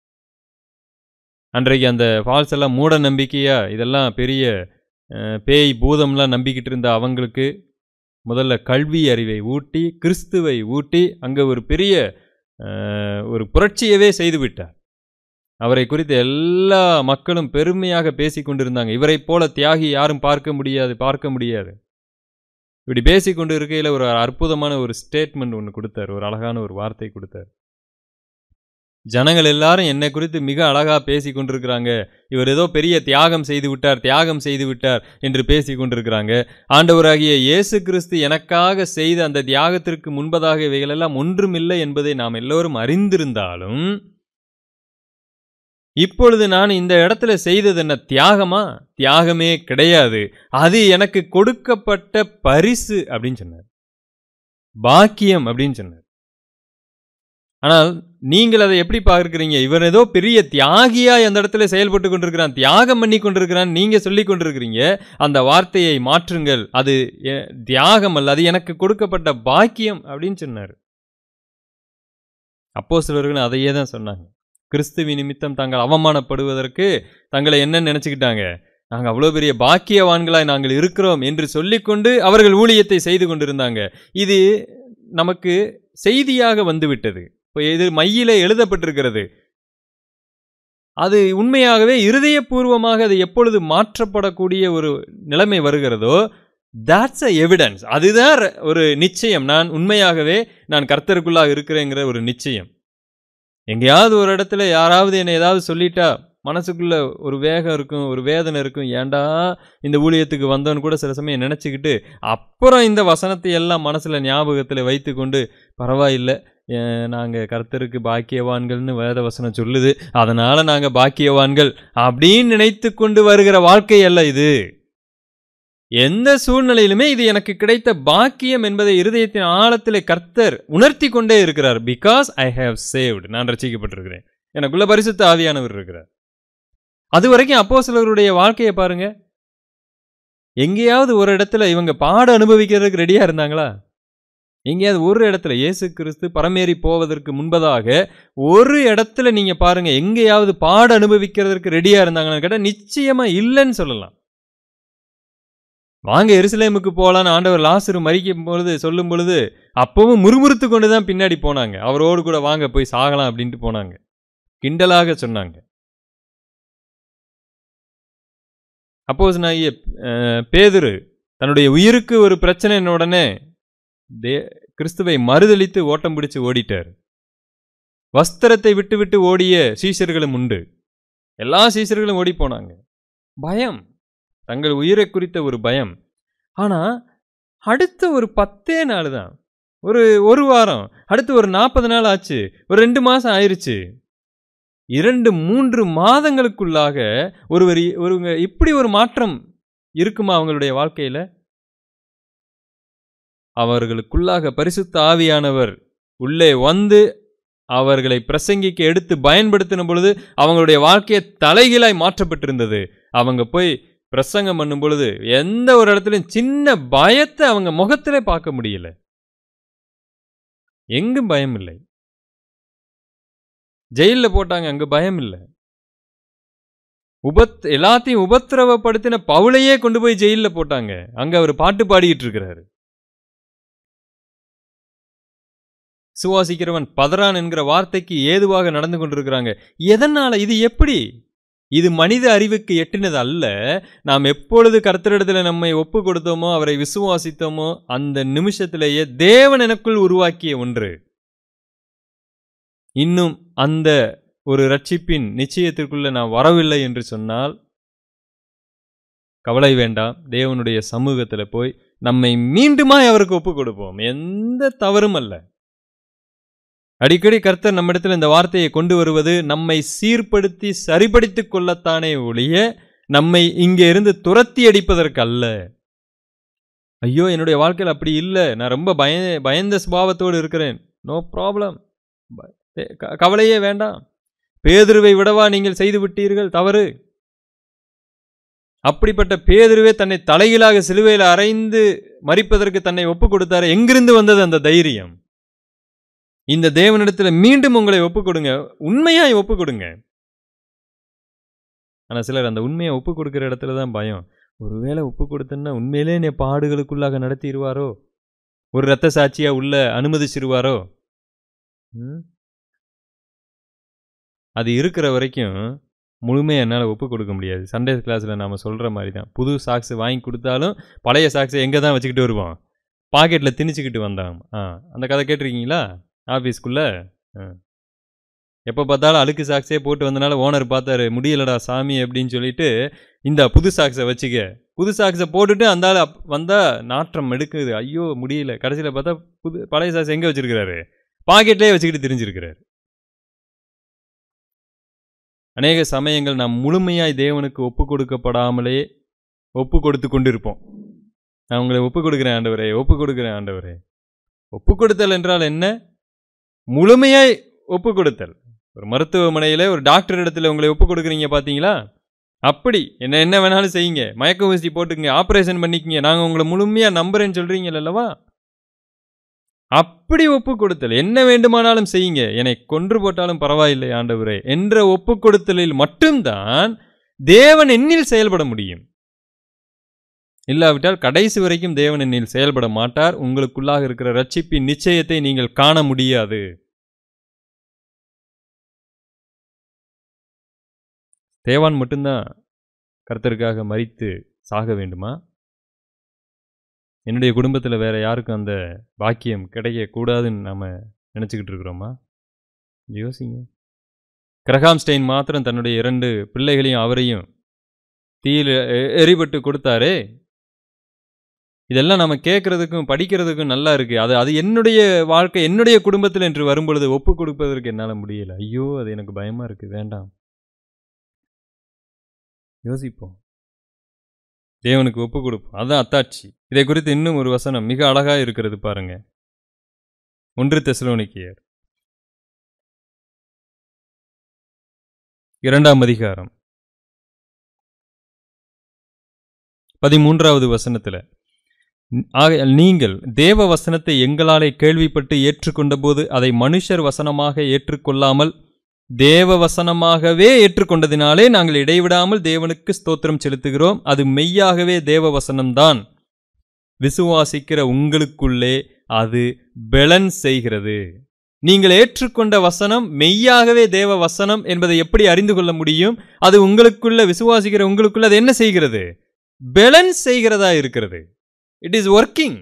அன்றைக்கு அந்த ஃபால்ஸ் எல்லாம் மூட நம்பிக்கையா இதெல்லாம் பெரிய அஹ், பேய் பூதம்லாம் நம்பிக்கிட்டு இருந்த அவங்களுக்கு முதல்ல கல்வி அறிவை ஊட்டி கிறிஸ்துவை ஊட்டி அங்கே ஒரு பெரிய அஹ், ஒரு புரட்சியவே செய்து விட்டார் அவரை குறித்து எல்லா மக்களும் பெருமையாக பேசிக் கொண்டிருந்தாங்க இவரைப் போல தியாகி யாரும் பார்க்க முடியாது பார்க்க முடியாது இப்படி பேசிக் கொண்டு இருக்கையில் ஒரு அற்புதமான ஒரு ஸ்டேட்மெண்ட் ஒன்று கொடுத்தார் ஒரு அழகான ஒரு வார்த்தை கொடுத்தார் ஜனங்கள் எல்லாரும் என்னை குறித்து மிக அழகா பேசி கொண்டிருக்கிறாங்க இவர் ஏதோ பெரிய தியாகம் செய்து விட்டார் தியாகம் செய்து விட்டார் என்று பேசி கொண்டிருக்கிறாங்க ஆண்டவராகிய இயேசு கிறிஸ்து எனக்காக செய்த அந்த தியாகத்திற்கு முன்பதாக இவைகளெல்லாம் ஒன்றுமில்லை என்பதை நாம் எல்லோரும் அறிந்திருந்தாலும் இப்பொழுது நான் இந்த இடத்துல செய்தது என்ன தியாகமா தியாகமே கிடையாது அது எனக்கு கொடுக்கப்பட்ட பரிசு அப்படின்னு சொன்னார் பாக்கியம் அப்படின்னு சொன்னார் ஆனால் நீங்கள் அதை எப்படி பார்க்கிறீங்க இவன் ஏதோ பெரிய தியாகியா அந்த இடத்துல செயல்பட்டு கொண்டிருக்கிறான் தியாகம் பண்ணி கொண்டிருக்கிறான் நீங்க சொல்லி கொண்டிருக்கிறீங்க அந்த வார்த்தையை மாற்றுங்கள் அது எ- தியாகம் அல்ல அது எனக்கு கொடுக்கப்பட்ட பாக்கியம் அப்படின்னு சொன்னார் அப்போ சிலர்கள் அதையே தான் சொன்னாங்க கிறிஸ்துவி நிமித்தம் தாங்கள் அவமானப்படுவதற்கு தங்களை என்ன நினைச்சுக்கிட்டாங்க நாங்கள் அவ்வளோ பெரிய பாக்கியவான்களாய் நாங்கள் இருக்கிறோம் என்று சொல்லிக்கொண்டு அவர்கள் ஊழியத்தை செய்து கொண்டிருந்தாங்க இது நமக்கு செய்தியாக வந்துவிட்டது இப்போ இது மையிலே எழுதப்பட்டிருக்கிறது அது உண்மையாகவே இருதயபூர்வமாக அது எப்பொழுது மாற்றப்படக்கூடிய ஒரு நிலைமை வருகிறதோ that's a எவிடன்ஸ் அதுதான் ர- ஒரு நிச்சயம் நான் உண்மையாகவே நான் கர்த்தருக்குள்ளாக இருக்கிறேங்கிற ஒரு நிச்சயம் எங்கேயாவது ஒரு இடத்துல யாராவது என்னை ஏதாவது சொல்லிட்டா மனசுக்குள்ள ஒரு வேகம் இருக்கும் ஒரு வேதனை இருக்கும் ஏன்டா இந்த ஊழியத்துக்கு வந்தவன் கூட சில சமயம் நினச்சிக்கிட்டு அப்புறம் இந்த வசனத்தை எல்லாம் மனசில் ஞாபகத்தில் வைத்துக்கொண்டு பரவாயில்லை நாங்கள் கர்த்தருக்கு பாக்கியவான்கள்னு வேத வசனம் சொல்லுது அதனால் நாங்கள் பாக்கியவான்கள் அப்படின்னு நினைத்து கொண்டு வருகிற வாழ்க்கை அல்ல இது எந்த சூழ்நிலையிலுமே இது எனக்கு கிடைத்த பாக்கியம் என்பதை இருதயத்தின் ஆழத்திலே கர்த்தர் உணர்த்தி கொண்டே இருக்கிறார் பிகாஸ் ஐ ஹேவ் சேவ்டு நான் ரசிக்கப்பட்டிருக்கிறேன் எனக்குள்ள பரிசுத்த ஆவியானவர் இருக்கிறார் அது வரைக்கும் அப்போ சிலருடைய வாழ்க்கையை பாருங்க எங்கேயாவது ஒரு இடத்துல இவங்க பாட அனுபவிக்கிறதுக்கு ரெடியா இருந்தாங்களா எங்கேயாவது ஒரு இடத்துல இயேசு கிறிஸ்து பரமேறி போவதற்கு முன்பதாக ஒரு இடத்துல நீங்க பாருங்க எங்கேயாவது பாட அனுபவிக்கிறதுக்கு ரெடியா இருந்தாங்கன்னு கேட்டா நிச்சயமா இல்லைன்னு சொல்லலாம் வாங்க எருசலேமுக்கு போகலான்னு ஆண்டவர் லாசரு மறிக்கும் பொழுது சொல்லும் பொழுது அப்பவும் முறுமுறுத்து கொண்டு தான் பின்னாடி போனாங்க அவரோடு கூட வாங்க போய் சாகலாம் அப்படின்ட்டு போனாங்க கிண்டலாக சொன்னாங்க அப்போஸ் நாகிய பேதுரு தன்னுடைய உயிருக்கு ஒரு பிரச்சனைன உடனே தே கிறிஸ்துவை மறுதளித்து ஓட்டம் பிடிச்சு ஓடிட்டார் வஸ்திரத்தை விட்டு விட்டு ஓடிய சீஷர்களும் உண்டு எல்லா சீஷர்களும் ஓடி போனாங்க பயம் தங்கள் உயிரை குறித்த ஒரு பயம் ஆனா அடுத்த ஒரு பத்தே நாள் தான் ஒரு ஒரு வாரம் அடுத்து ஒரு நாற்பது நாள் ஆச்சு ஒரு ரெண்டு மாசம் ஆயிருச்சு இரண்டு மூன்று மாதங்களுக்குள்ளாக ஒருவர் இ- ஒருவங்க இப்படி ஒரு மாற்றம் இருக்குமா அவங்களுடைய வாழ்க்கையில அவர்களுக்குள்ளாக பரிசுத்த ஆவியானவர் உள்ளே வந்து அவர்களை பிரசங்கிக்க எடுத்து பயன்படுத்தின பொழுது அவங்களுடைய வாழ்க்கையை தலைகீழாய் மாற்றப்பட்டிருந்தது அவங்க போய் பிரசங்கம் பண்ணும் பொழுது எந்த ஒரு இடத்துலையும் சின்ன பயத்தை அவங்க முகத்திலே பார்க்க முடியல எங்கும் பயம் இல்லை ஜெயில்ல போட்டாங்க அங்க பயம் இல்லை உபத் எல்லாத்தையும் உபத்திரவப்படுத்தின பவுலையே கொண்டு போய் ஜெயில்ல போட்டாங்க அங்க அவர் பாட்டு பாடிட்டு இருக்கிறாரு சுவாசிக்கிறவன் பதறான் என்கிற வார்த்தைக்கு ஏதுவாக நடந்து கொண்டிருக்கிறாங்க எதனால இது எப்படி இது மனித அறிவுக்கு எட்டினது அல்ல நாம் எப்பொழுது கர்த்தரிடத்தில் நம்மை ஒப்பு கொடுத்தோமோ அவரை விசுவாசித்தோமோ அந்த நிமிஷத்திலேயே தேவன் எனக்குள் உருவாக்கிய ஒன்று இன்னும் அந்த ஒரு ரட்சிப்பின் நிச்சயத்திற்குள்ள நான் வரவில்லை என்று சொன்னால் கவலை வேண்டாம் தேவனுடைய சமூகத்தில் போய் நம்மை மீண்டுமாய் அவருக்கு ஒப்பு கொடுப்போம் எந்த தவறும் அல்ல அடிக்கடி கர்த்தர் நம்மிடத்தில் இந்த வார்த்தையை கொண்டு வருவது நம்மை சீர்படுத்தி சரிப்படுத்திக் கொள்ளத்தானே ஒழிய நம்மை இங்கே இருந்து துரத்தி அடிப்பதற்கு அல்ல ஐயோ என்னுடைய வாழ்க்கையில் அப்படி இல்லை நான் ரொம்ப பய பயந்த சுபாவத்தோடு இருக்கிறேன் நோ ப்ராப்ளம் கவலையே வேண்டாம் பேதுருவை விடவா நீங்கள் செய்து விட்டீர்கள் தவறு அப்படிப்பட்ட பேதுருவே தன்னை தலைகீழாக சிலுவையில் அரைந்து மறிப்பதற்கு தன்னை ஒப்பு கொடுத்தாரு எங்கிருந்து வந்தது அந்த தைரியம் இந்த தேவனிடத்துல மீண்டும் உங்களை ஒப்பு கொடுங்க உண்மையாய் ஒப்பு கொடுங்க ஆனா சிலர் அந்த உண்மையை ஒப்பு கொடுக்கிற இடத்துல தான் பயம் ஒருவேளை ஒப்பு கொடுத்தேன்னா உண்மையிலே என்னை பாடுகளுக்குள்ளாக நடத்திடுவாரோ ஒரு இரத்த சாட்சியா உள்ள அனுமதிச்சிருவாரோ ம்? அது இருக்கிற வரைக்கும் முழுமையாக என்னால் ஒப்பு கொடுக்க முடியாது சண்டே கிளாஸில் நாம் சொல்கிற மாதிரி தான் புது சாக்ஸ் வாங்கி கொடுத்தாலும் பழைய சாக்ஸை எங்கே தான் வச்சுக்கிட்டு வருவோம் பாக்கெட்டில் திணிச்சுக்கிட்டு வந்தான் ஆ அந்த கதை கேட்டிருக்கீங்களா ஆஃபீஸ்க்குள்ளே எப்போ பார்த்தாலும் அழுக்கு சாக்ஸே போட்டு வந்தனால ஓனர் பார்த்தாரு முடியலடா சாமி அப்படின்னு சொல்லிட்டு இந்த புது சாக்ஸை வச்சுக்க புது சாக்ஸை போட்டுட்டு அந்த ஆள் அப் வந்தால் நாற்றம் எடுக்குது ஐயோ முடியல கடைசியில் பார்த்தா புது பழைய சாக்ஸ் எங்கே வச்சிருக்கிறாரு பாக்கெட்லேயே வச்சுக்கிட்டு தெரிஞ்சிருக்கிறாரு அநேக சமயங்கள் நாம் முழுமையாய் தேவனுக்கு ஒப்பு கொடுக்கப்படாமலே ஒப்பு கொடுத்து கொண்டிருப்போம் நான் உங்களை ஒப்பு கொடுக்குறேன் ஆண்டவரே ஒப்பு கொடுக்குறேன் ஆண்டவரே ஒப்பு கொடுத்தல் என்றால் என்ன முழுமையாய் ஒப்பு கொடுத்தல் ஒரு மருத்துவமனையில் ஒரு டாக்டர் இடத்துல உங்களை ஒப்பு கொடுக்குறீங்க பார்த்தீங்களா அப்படி என்ன என்ன வேணாலும் செய்யுங்க மயக்க ஊசி போட்டுக்குங்க ஆப்ரேஷன் பண்ணிக்கங்க நாங்கள் உங்களை முழுமையாக நம்புறேன்னு சொல்கிறீங்க அல்லவா அப்படி ஒப்பு கொடுத்தல் என்ன வேண்டுமானாலும் செய்யுங்க என்னை கொன்று போட்டாலும் பரவாயில்லை ஆண்டவரே என்ற ஒப்பு கொடுத்தலில் மட்டும்தான் தேவன் என்னில் செயல்பட முடியும் இல்லாவிட்டால் கடைசி வரைக்கும் தேவன் என்னில் செயல்பட மாட்டார் உங்களுக்குள்ளாக இருக்கிற ரட்சிப்பின் நிச்சயத்தை நீங்கள் காண முடியாது தேவான் மட்டும்தான் கர்த்தருக்காக மறித்து சாக வேண்டுமா என்னுடைய குடும்பத்தில் வேற யாருக்கும் அந்த பாக்கியம் கிடைக்கக்கூடாதுன்னு நாம் நினச்சிக்கிட்டு இருக்கிறோமா யோசிங்க கிரகாம்ஸ்டெயின் மாத்திரம் தன்னுடைய இரண்டு பிள்ளைகளையும் அவரையும் தீயில் எ- எரிபட்டு கொடுத்தாரே இதெல்லாம் நம்ம கேட்கறதுக்கும் படிக்கிறதுக்கும் நல்லா இருக்கு அது அது என்னுடைய வாழ்க்கை என்னுடைய குடும்பத்தில் என்று வரும்பொழுது ஒப்பு கொடுப்பதற்கு என்னால் முடியல ஐயோ அது எனக்கு பயமா இருக்கு வேண்டாம் யோசிப்போம் தேவனுக்கு ஒப்பு கொடுப்போம் அதான் அத்தாட்சி இதை குறித்து இன்னும் ஒரு வசனம் மிக அழகா இருக்கிறது பாருங்க ஒன்று தெசலோனிக்கியர் இரண்டாம் அதிகாரம் பதிமூன்றாவது வசனத்துல ஆகையால் நீங்கள் தேவ வசனத்தை எங்களாலே கேள்விப்பட்டு ஏற்றுக்கொண்டபோது அதை மனுஷர் வசனமாக ஏற்றுக்கொள்ளாமல் தேவ வசனமாகவே ஏற்றுக்கொண்டதினாலே நாங்கள் இடைவிடாமல் தேவனுக்கு ஸ்தோத்திரம் செலுத்துகிறோம் அது மெய்யாகவே தேவ வசனம்தான் விசுவாசிக்கிற உங்களுக்குள்ளே அது பெலன் செய்கிறது நீங்கள் ஏற்றுக்கொண்ட வசனம் மெய்யாகவே தேவ வசனம் என்பதை எப்படி அறிந்து கொள்ள முடியும் அது உங்களுக்குள்ள விசுவாசிக்கிற உங்களுக்குள்ள அது என்ன செய்கிறது பேலன்ஸ் செய்கிறதா இருக்கிறது இட் இஸ் ஒர்க்கிங்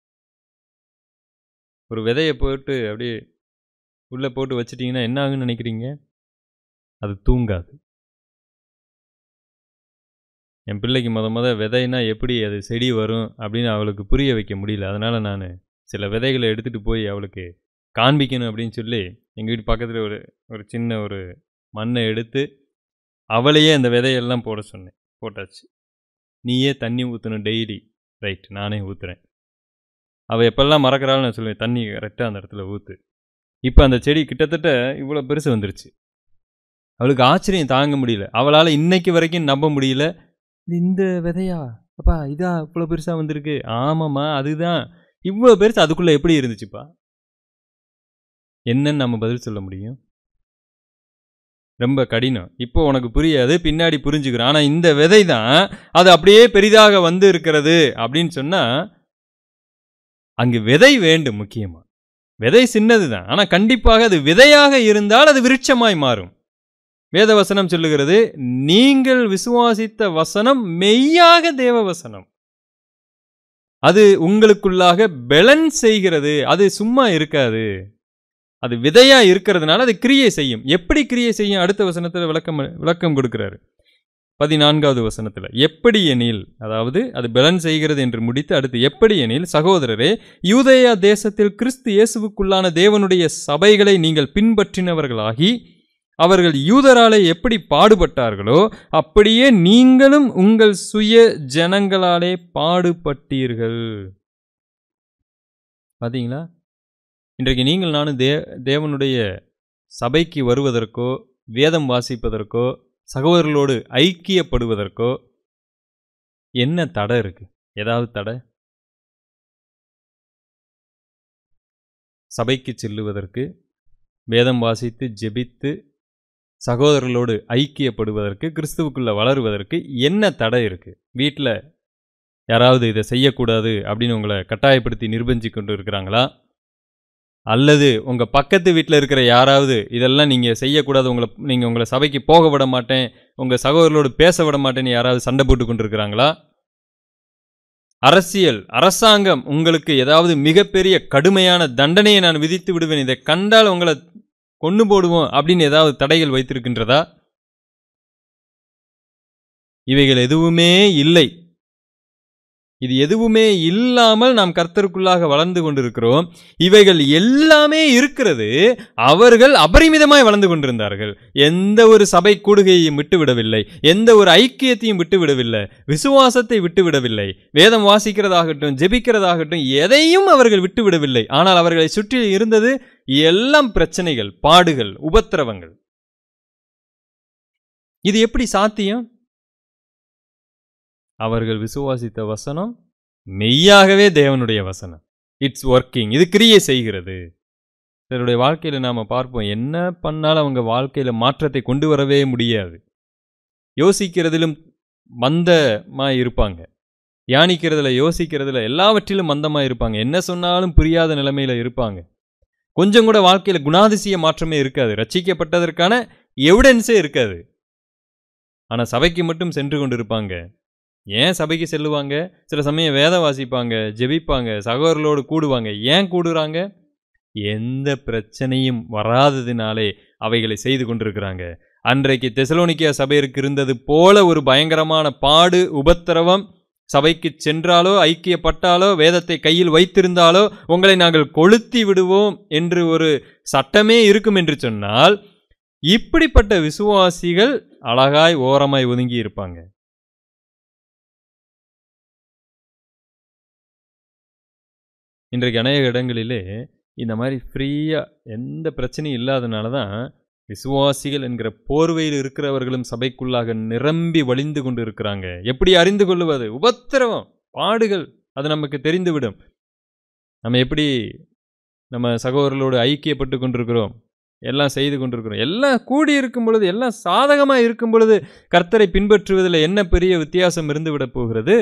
ஒரு விதையை போட்டு அப்படியே உள்ளே போட்டு வச்சிட்டிங்கன்னா என்ன ஆகுன்னு நினைக்கிறீங்க அது தூங்காது என் பிள்ளைக்கு முத முத விதைனா எப்படி அது செடி வரும் அப்படின்னு அவளுக்கு புரிய வைக்க முடியல அதனால் நான் சில விதைகளை எடுத்துகிட்டு போய் அவளுக்கு காண்பிக்கணும் அப்படின்னு சொல்லி எங்கள் வீட்டு பக்கத்தில் ஒரு ஒரு சின்ன ஒரு மண்ணை எடுத்து அவளையே அந்த விதையெல்லாம் போட சொன்னேன் போட்டாச்சு நீயே தண்ணி ஊற்றணும் டெய்லி ரைட் நானே ஊற்றுறேன் அவள் எப்பெல்லாம் மறக்கிறாள் நான் சொல்லுவேன் தண்ணி கரெக்டாக அந்த இடத்துல ஊற்று இப்போ அந்த செடி கிட்டத்தட்ட இவ்வளோ பெருசு வந்துருச்சு அவளுக்கு ஆச்சரியம் தாங்க முடியல அவளால் இன்னைக்கு வரைக்கும் நம்ப முடியல இது இந்த விதையா அப்பா இதா இவ்வளோ பெருசாக வந்திருக்கு ஆமாம்மா அதுதான் இவ்வளோ பெருசு அதுக்குள்ளே எப்படி இருந்துச்சுப்பா என்னன்னு நம்ம பதில் சொல்ல முடியும் ரொம்ப கடினம் இப்போ உனக்கு புரியாது பின்னாடி புரிஞ்சுக்கிறோம் ஆனால் இந்த விதை தான் அது அப்படியே பெரிதாக வந்து இருக்கிறது அப்படின்னு சொன்னால் அங்கு விதை வேண்டும் முக்கியமாக விதை சின்னது தான் ஆனால் கண்டிப்பாக அது விதையாக இருந்தால் அது விருட்சமாய் மாறும் வேத வசனம் சொல்லுகிறது நீங்கள் விசுவாசித்த வசனம் மெய்யாக தேவ வசனம் அது உங்களுக்குள்ளாக பெலன் செய்கிறது அது சும்மா இருக்காது அது விதையா இருக்கிறதுனால அது கிரியை செய்யும் எப்படி கிரியை செய்யும் அடுத்த வசனத்தில் விளக்கம் விளக்கம் கொடுக்கிறாரு பதினான்காவது வசனத்தில் எப்படி எனில் அதாவது அது பெலன் செய்கிறது என்று முடித்து அடுத்து எப்படி எனில் சகோதரரே யூதேயா தேசத்தில் கிறிஸ்து இயேசுவுக்குள்ளான தேவனுடைய சபைகளை நீங்கள் பின்பற்றினவர்களாகி அவர்கள் யூதராலே எப்படி பாடுபட்டார்களோ அப்படியே நீங்களும் உங்கள் சுய ஜனங்களாலே பாடுபட்டீர்கள் பாத்தீங்களா இன்றைக்கு நீங்கள் நானும் தே தேவனுடைய சபைக்கு வருவதற்கோ வேதம் வாசிப்பதற்கோ சகோதரர்களோடு ஐக்கியப்படுவதற்கோ என்ன தடை இருக்கு ஏதாவது தடை சபைக்கு செல்லுவதற்கு வேதம் வாசித்து ஜெபித்து சகோதரர்களோடு ஐக்கியப்படுவதற்கு கிறிஸ்துவுக்குள்ள வளருவதற்கு என்ன தடை இருக்கு வீட்டில் யாராவது இதை செய்யக்கூடாது அப்படின்னு உங்களை கட்டாயப்படுத்தி நிர்பந்திச்சு கொண்டு இருக்கிறாங்களா அல்லது உங்கள் பக்கத்து வீட்டில் இருக்கிற யாராவது இதெல்லாம் நீங்கள் செய்யக்கூடாது உங்களை நீங்கள் உங்களை சபைக்கு போக விட மாட்டேன் உங்கள் சகோதரர்களோடு பேச விட மாட்டேன்னு யாராவது சண்டை போட்டு கொண்டு இருக்கிறாங்களா அரசியல் அரசாங்கம் உங்களுக்கு ஏதாவது மிகப்பெரிய கடுமையான தண்டனையை நான் விதித்து விடுவேன் இதை கண்டால் உங்களை கொண்டு போடுவோம் அப்படின்னு ஏதாவது தடைகள் வைத்திருக்கின்றதா இவைகள் எதுவுமே இல்லை இது எதுவுமே இல்லாமல் நாம் கர்த்தருக்குள்ளாக வளர்ந்து கொண்டிருக்கிறோம் இவைகள் எல்லாமே இருக்கிறது அவர்கள் அபரிமிதமாய் வளர்ந்து கொண்டிருந்தார்கள் எந்த ஒரு சபை கூடுகையையும் விட்டுவிடவில்லை எந்த ஒரு ஐக்கியத்தையும் விட்டுவிடவில்லை விசுவாசத்தை விட்டுவிடவில்லை வேதம் வாசிக்கிறதாகட்டும் ஜெபிக்கிறதாகட்டும் எதையும் அவர்கள் விட்டுவிடவில்லை ஆனால் அவர்களை சுற்றி இருந்தது எல்லாம் பிரச்சனைகள் பாடுகள் உபத்திரவங்கள் இது எப்படி சாத்தியம் அவர்கள் விசுவாசித்த வசனம் மெய்யாகவே தேவனுடைய வசனம் இட்ஸ் ஒர்க்கிங் இது கிரியை செய்கிறது சிலருடைய வாழ்க்கையில் நாம் பார்ப்போம் என்ன பண்ணாலும் அவங்க வாழ்க்கையில் மாற்றத்தை கொண்டு வரவே முடியாது யோசிக்கிறதிலும் மந்தமாக இருப்பாங்க தியானிக்கிறதுல யோசிக்கிறதுல எல்லாவற்றிலும் மந்தமாக இருப்பாங்க என்ன சொன்னாலும் புரியாத நிலைமையில் இருப்பாங்க கொஞ்சம் கூட வாழ்க்கையில் குணாதிசய மாற்றமே இருக்காது ரட்சிக்கப்பட்டதற்கான எவிடன்ஸே இருக்காது ஆனால் சபைக்கு மட்டும் சென்று கொண்டு இருப்பாங்க ஏன் சபைக்கு செல்லுவாங்க சில சமயம் வேதம் வாசிப்பாங்க ஜெபிப்பாங்க சகோதரர்களோடு கூடுவாங்க ஏன் கூடுறாங்க எந்த பிரச்சனையும் வராததினாலே அவைகளை செய்து கொண்டிருக்கிறாங்க அன்றைக்கு தெசலோனிக்கியா சபையிற்கு இருந்தது போல ஒரு பயங்கரமான பாடு உபத்திரவம் சபைக்கு சென்றாலோ ஐக்கியப்பட்டாலோ வேதத்தை கையில் வைத்திருந்தாலோ உங்களை நாங்கள் கொளுத்தி விடுவோம் என்று ஒரு சட்டமே இருக்கும் என்று சொன்னால் இப்படிப்பட்ட விசுவாசிகள் அழகாய் ஓரமாய் ஒதுங்கி இருப்பாங்க இன்றைக்கு அநேக இடங்களிலே இந்த மாதிரி ஃப்ரீயாக எந்த பிரச்சனையும் இல்லாதனால தான் விசுவாசிகள் என்கிற போர்வையில் இருக்கிறவர்களும் சபைக்குள்ளாக நிரம்பி வழிந்து கொண்டு இருக்கிறாங்க எப்படி அறிந்து கொள்ளுவது உபத்திரவம் பாடுகள் அது நமக்கு தெரிந்துவிடும் நம்ம எப்படி நம்ம சகோதரர்களோடு ஐக்கியப்பட்டு கொண்டிருக்கிறோம் எல்லாம் செய்து கொண்டிருக்கிறோம் எல்லாம் கூடி இருக்கும் பொழுது எல்லாம் சாதகமாக இருக்கும் பொழுது கர்த்தரை பின்பற்றுவதில் என்ன பெரிய வித்தியாசம் இருந்து விட போகிறது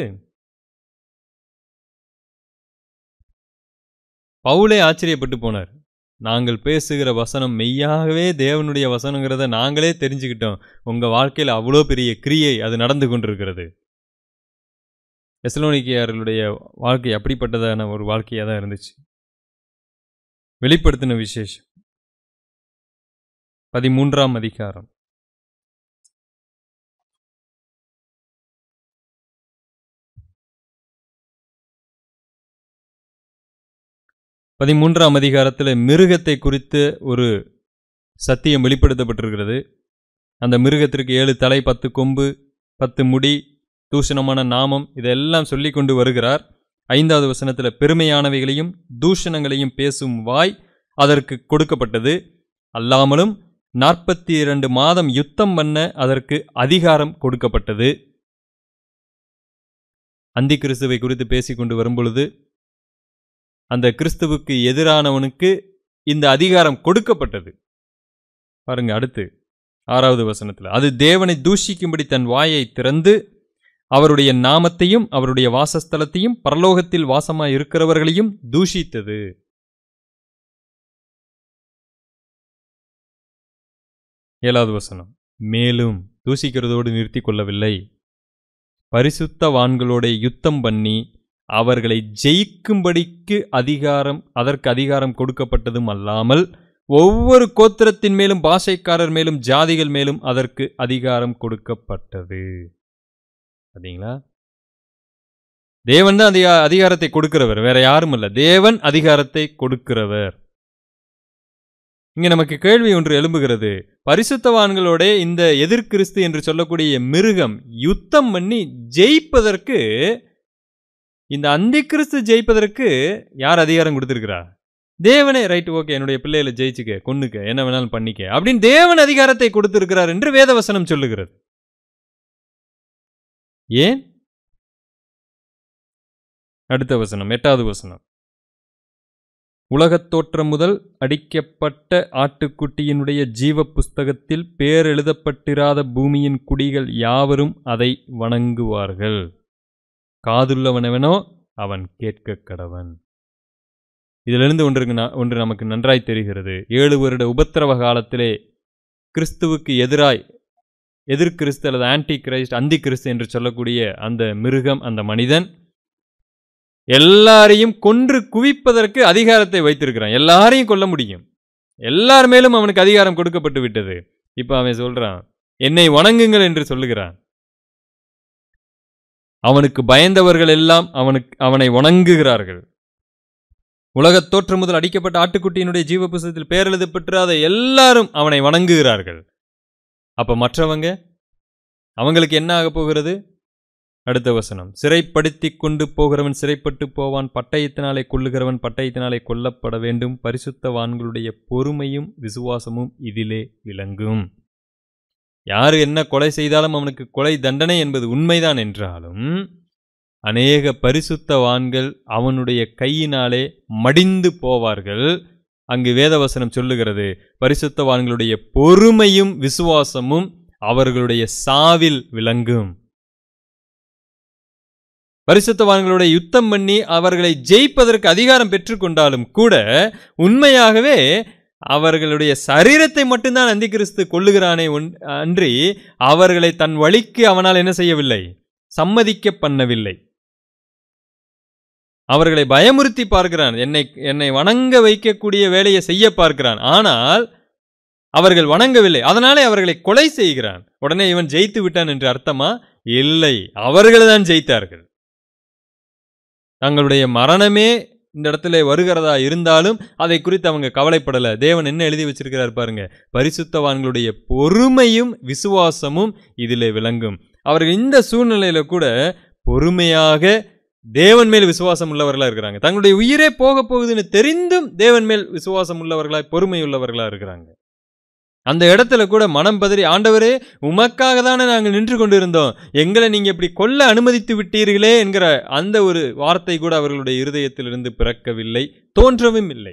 பவுலே ஆச்சரியப்பட்டு போனார் நாங்கள் பேசுகிற வசனம் மெய்யாகவே தேவனுடைய வசனங்கிறத நாங்களே தெரிஞ்சுக்கிட்டோம் உங்கள் வாழ்க்கையில் அவ்வளோ பெரிய கிரியை அது நடந்து கொண்டிருக்கிறது எசலோனிக்கையார்களுடைய வாழ்க்கை அப்படிப்பட்டதான ஒரு வாழ்க்கையாக தான் இருந்துச்சு வெளிப்படுத்தின விசேஷம் பதிமூன்றாம் அதிகாரம் பதிமூன்றாம் அதிகாரத்தில் மிருகத்தை குறித்து ஒரு சத்தியம் வெளிப்படுத்தப்பட்டிருக்கிறது அந்த மிருகத்திற்கு ஏழு தலை பத்து கொம்பு பத்து முடி தூஷணமான நாமம் இதெல்லாம் சொல்லி கொண்டு வருகிறார் ஐந்தாவது வசனத்தில் பெருமையானவைகளையும் தூஷணங்களையும் பேசும் வாய் அதற்கு கொடுக்கப்பட்டது அல்லாமலும் நாற்பத்தி இரண்டு மாதம் யுத்தம் பண்ண அதற்கு அதிகாரம் கொடுக்கப்பட்டது அந்தி கிறிஸ்துவை குறித்து பேசிக்கொண்டு வரும்பொழுது அந்த கிறிஸ்துவுக்கு எதிரானவனுக்கு இந்த அதிகாரம் கொடுக்கப்பட்டது பாருங்க அடுத்து ஆறாவது வசனத்தில் அது தேவனை தூஷிக்கும்படி தன் வாயை திறந்து அவருடைய நாமத்தையும் அவருடைய வாசஸ்தலத்தையும் பரலோகத்தில் வாசமாய் இருக்கிறவர்களையும் தூஷித்தது ஏழாவது வசனம் மேலும் தூஷிக்கிறதோடு நிறுத்தி கொள்ளவில்லை பரிசுத்தவான்களோட யுத்தம் பண்ணி அவர்களை ஜெயிக்கும்படிக்கு அதிகாரம் அதற்கு அதிகாரம் கொடுக்கப்பட்டதும் அல்லாமல் ஒவ்வொரு கோத்திரத்தின் மேலும் பாஷைக்காரர் மேலும் ஜாதிகள் மேலும் அதற்கு அதிகாரம் கொடுக்கப்பட்டது பார்த்தீங்களா தேவன் தான் அதிகா அதிகாரத்தை கொடுக்கிறவர் வேற யாரும் இல்ல தேவன் அதிகாரத்தை கொடுக்கிறவர் இங்க நமக்கு கேள்வி ஒன்று எழும்புகிறது பரிசுத்தவான்களோட இந்த எதிர்கிறிஸ்து என்று சொல்லக்கூடிய மிருகம் யுத்தம் பண்ணி ஜெயிப்பதற்கு இந்த அந்தி கிறிஸ்து ஜெயிப்பதற்கு யார் அதிகாரம் கொடுத்திருக்கிறா தேவனே ரைட் ஓகே என்னுடைய பிள்ளைகளை ஜெயிச்சுக்க கொன்னுக்க என்ன வேணாலும் பண்ணிக்க அப்படின்னு தேவன் அதிகாரத்தை கொடுத்திருக்கிறார் என்று வேதவசனம் சொல்லுகிறது ஏன் அடுத்த வசனம் எட்டாவது வசனம் உலகத் தோற்றம் முதல் அடிக்கப்பட்ட ஆட்டுக்குட்டியினுடைய ஜீவ புஸ்தகத்தில் பேரெழுதப்பட்டிராத பூமியின் குடிகள் யாவரும் அதை வணங்குவார்கள் காதுள்ளவனவனோ அவன் கேட்க கடவன் இதிலிருந்து ஒன்று ந- ஒன்று நமக்கு நன்றாய் தெரிகிறது ஏழு வருட உபத்திரவ காலத்திலே கிறிஸ்துவுக்கு எதிராய் எதிர் கிறிஸ்து அல்லது ஆன்டி கிரைஸ்ட் அந்தி கிறிஸ்து என்று சொல்லக்கூடிய அந்த மிருகம் அந்த மனிதன் எல்லாரையும் கொன்று குவிப்பதற்கு அதிகாரத்தை வைத்திருக்கிறான் எல்லாரையும் கொல்ல முடியும் எல்லார் மேலும் அவனுக்கு அதிகாரம் கொடுக்கப்பட்டு விட்டது இப்ப அவன் சொல்றான் என்னை வணங்குங்கள் என்று சொல்லுகிறான் அவனுக்கு பயந்தவர்கள் எல்லாம் அவனுக்கு அவனை வணங்குகிறார்கள் உலகத் தோற்றம் முதல் அடிக்கப்பட்ட ஆட்டுக்குட்டியினுடைய ஜீவ புஸ்தகத்தில் பேரெழுதப்பெற்றாத எல்லாரும் அவனை வணங்குகிறார்கள் அப்ப மற்றவங்க அவங்களுக்கு என்ன ஆக போகிறது அடுத்த வசனம் சிறைப்படுத்தி கொண்டு போகிறவன் சிறைப்பட்டு போவான் பட்டயத்தினாலே கொல்லுகிறவன் பட்டயத்தினாலே கொல்லப்பட வேண்டும் பரிசுத்தவான்களுடைய பொறுமையும் விசுவாசமும் இதிலே விளங்கும் யாரு என்ன கொலை செய்தாலும் அவனுக்கு கொலை தண்டனை என்பது உண்மைதான் என்றாலும் அநேக பரிசுத்தவான்கள் அவனுடைய கையினாலே மடிந்து போவார்கள் அங்கு வேதவசனம் சொல்லுகிறது பரிசுத்தவான்களுடைய பொறுமையும் விசுவாசமும் அவர்களுடைய சாவில் விளங்கும் பரிசுத்தவான்களுடைய யுத்தம் பண்ணி அவர்களை ஜெயிப்பதற்கு அதிகாரம் பெற்றுக்கொண்டாலும் கூட உண்மையாகவே அவர்களுடைய சரீரத்தை மட்டும்தான் அந்தி கிறிஸ்து கொள்ளுகிறானே ஒன்- அன்றி அவர்களை தன் வழிக்கு அவனால் என்ன செய்யவில்லை சம்மதிக்க பண்ணவில்லை அவர்களை பயமுறுத்தி பார்க்கிறான் என்னை என்னை வணங்க வைக்கக்கூடிய வேலையை செய்ய பார்க்கிறான் ஆனால் அவர்கள் வணங்கவில்லை அதனாலே அவர்களை கொலை செய்கிறான் உடனே இவன் ஜெயித்து விட்டான் என்று அர்த்தமா இல்லை அவர்கள் தான் ஜெயித்தார்கள் தங்களுடைய மரணமே இந்த இடத்துல வருகிறதா இருந்தாலும் அதை குறித்து அவங்க கவலைப்படல தேவன் என்ன எழுதி வச்சிருக்கிறார் பாருங்க பரிசுத்தவான்களுடைய பொறுமையும் விசுவாசமும் இதிலே விளங்கும் அவர்கள் இந்த சூழ்நிலையில கூட பொறுமையாக தேவன் மேல் விசுவாசம் உள்ளவர்களா இருக்கிறாங்க தங்களுடைய உயிரே போக போகுதுன்னு தெரிந்தும் தேவன் மேல் விசுவாசம் உள்ளவர்களா பொறுமை உள்ளவர்களா இருக்கிறாங்க அந்த இடத்துல கூட மனம் பதறி ஆண்டவரே உமக்காக தானே நாங்கள் நின்று கொண்டிருந்தோம் எங்களை நீங்க இப்படி கொல்ல அனுமதித்து விட்டீர்களே என்கிற அந்த ஒரு வார்த்தை கூட அவர்களுடைய இருதயத்திலிருந்து பிறக்கவில்லை தோன்றவும் இல்லை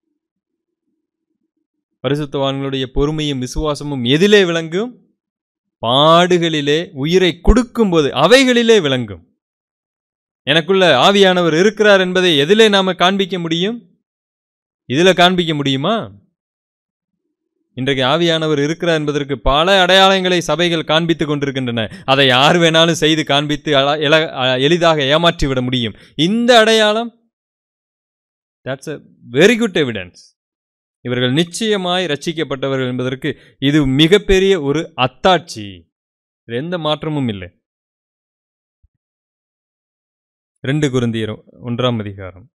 பரிசுத்தவான்களுடைய பொறுமையும் விசுவாசமும் எதிலே விளங்கும் பாடுகளிலே உயிரை கொடுக்கும்போது அவைகளிலே விளங்கும் எனக்குள்ள ஆவியானவர் இருக்கிறார் என்பதை எதிலே நாம காண்பிக்க முடியும் இதுல காண்பிக்க முடியுமா இன்றைக்கு ஆவியானவர் இருக்கிறார் என்பதற்கு பல அடையாளங்களை சபைகள் காண்பித்துக் கொண்டிருக்கின்றன அதை யார் வேணாலும் செய்து காண்பித்து அல- எல- அ- எளிதாக ஏமாற்றி விட முடியும் இந்த அடையாளம் that's a very good evidence இவர்கள் நிச்சயமாய் ரட்சிக்கப்பட்டவர்கள் என்பதற்கு இது மிகப்பெரிய ஒரு அத்தாட்சி இதுல எந்த மாற்றமும் இல்லை ரெண்டு குருந்தியர் ஒன்றாம் அதிகாரம்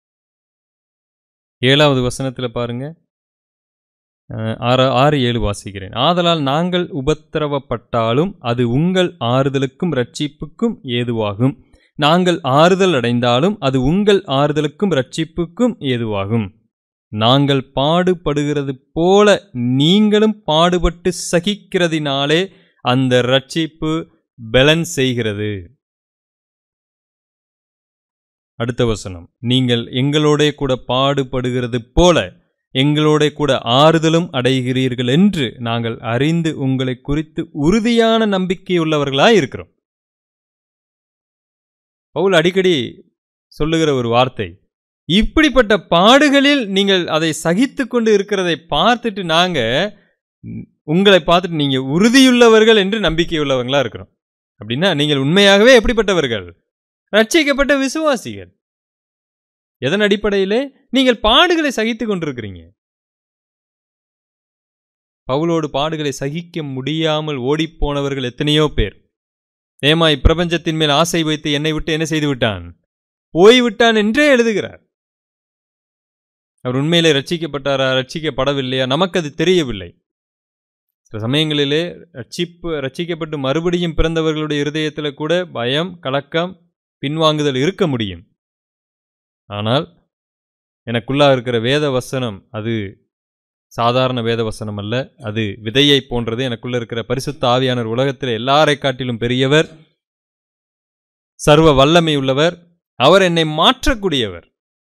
ஏழாவது வசனத்துல பாருங்க அஹ், ஆறு ஆறு ஏழு வாசிக்கிறேன் ஆதலால் நாங்கள் உபத்திரவப்பட்டாலும் அது உங்கள் ஆறுதலுக்கும் ரட்சிப்புக்கும் ஏதுவாகும் நாங்கள் ஆறுதல் அடைந்தாலும் அது உங்கள் ஆறுதலுக்கும் ரட்சிப்புக்கும் ஏதுவாகும் நாங்கள் பாடுபடுகிறது போல நீங்களும் பாடுபட்டு சகிக்கிறதினாலே அந்த ரட்சிப்பு பலன் செய்கிறது அடுத்த வசனம் நீங்கள் எங்களோடே கூட பாடுபடுகிறது போல எங்களோட கூட ஆறுதலும் அடைகிறீர்கள் என்று நாங்கள் அறிந்து உங்களை குறித்து உறுதியான நம்பிக்கையுள்ளவர்களாய் இருக்கிறோம் பவுல் அடிக்கடி சொல்லுகிற ஒரு வார்த்தை இப்படிப்பட்ட பாடுகளில் நீங்கள் அதை சகித்து கொண்டு இருக்கிறதை பார்த்துட்டு நாங்க ம், உங்களை பார்த்துட்டு நீங்க உறுதியுள்ளவர்கள் என்று நம்பிக்கையுள்ளவங்களா இருக்கிறோம் அப்படின்னா நீங்கள் உண்மையாகவே எப்படிப்பட்டவர்கள் ரட்சிக்கப்பட்ட விசுவாசிகள் எதன் அடிப்படையிலே நீங்கள் பாடுகளை சகித்து கொண்டிருக்கிறீங்க பவுலோடு பாடுகளை சகிக்க முடியாமல் ஓடிப்போனவர்கள் எத்தனையோ பேர் ஏமா இப்பிரபஞ்சத்தின் மேல் ஆசை வைத்து என்னை விட்டு என்ன செய்து விட்டான் போய்விட்டான் என்றே எழுதுகிறார் அவர் உண்மையிலே ரட்சிக்கப்பட்டாரா ரட்சிக்கப்படவில்லையா நமக்கு அது தெரியவில்லை சில சமயங்களிலே ரட்சிப்பு ரட்சிக்கப்பட்டு மறுபடியும் பிறந்தவர்களுடைய இருதயத்தில் கூட பயம் கலக்கம் பின்வாங்குதல் இருக்க முடியும் ஆனால் எனக்குள்ளா இருக்கிற வேத வசனம் அது சாதாரண வேத வசனம் அல்ல அது விதையை போன்றது எனக்குள்ள இருக்கிற பரிசுத்த ஆவியானவர் உலகத்தில் எல்லாரை காட்டிலும் பெரியவர் சர்வ வல்லமை உள்ளவர் அவர் என்னை மாற்றக்கூடியவர்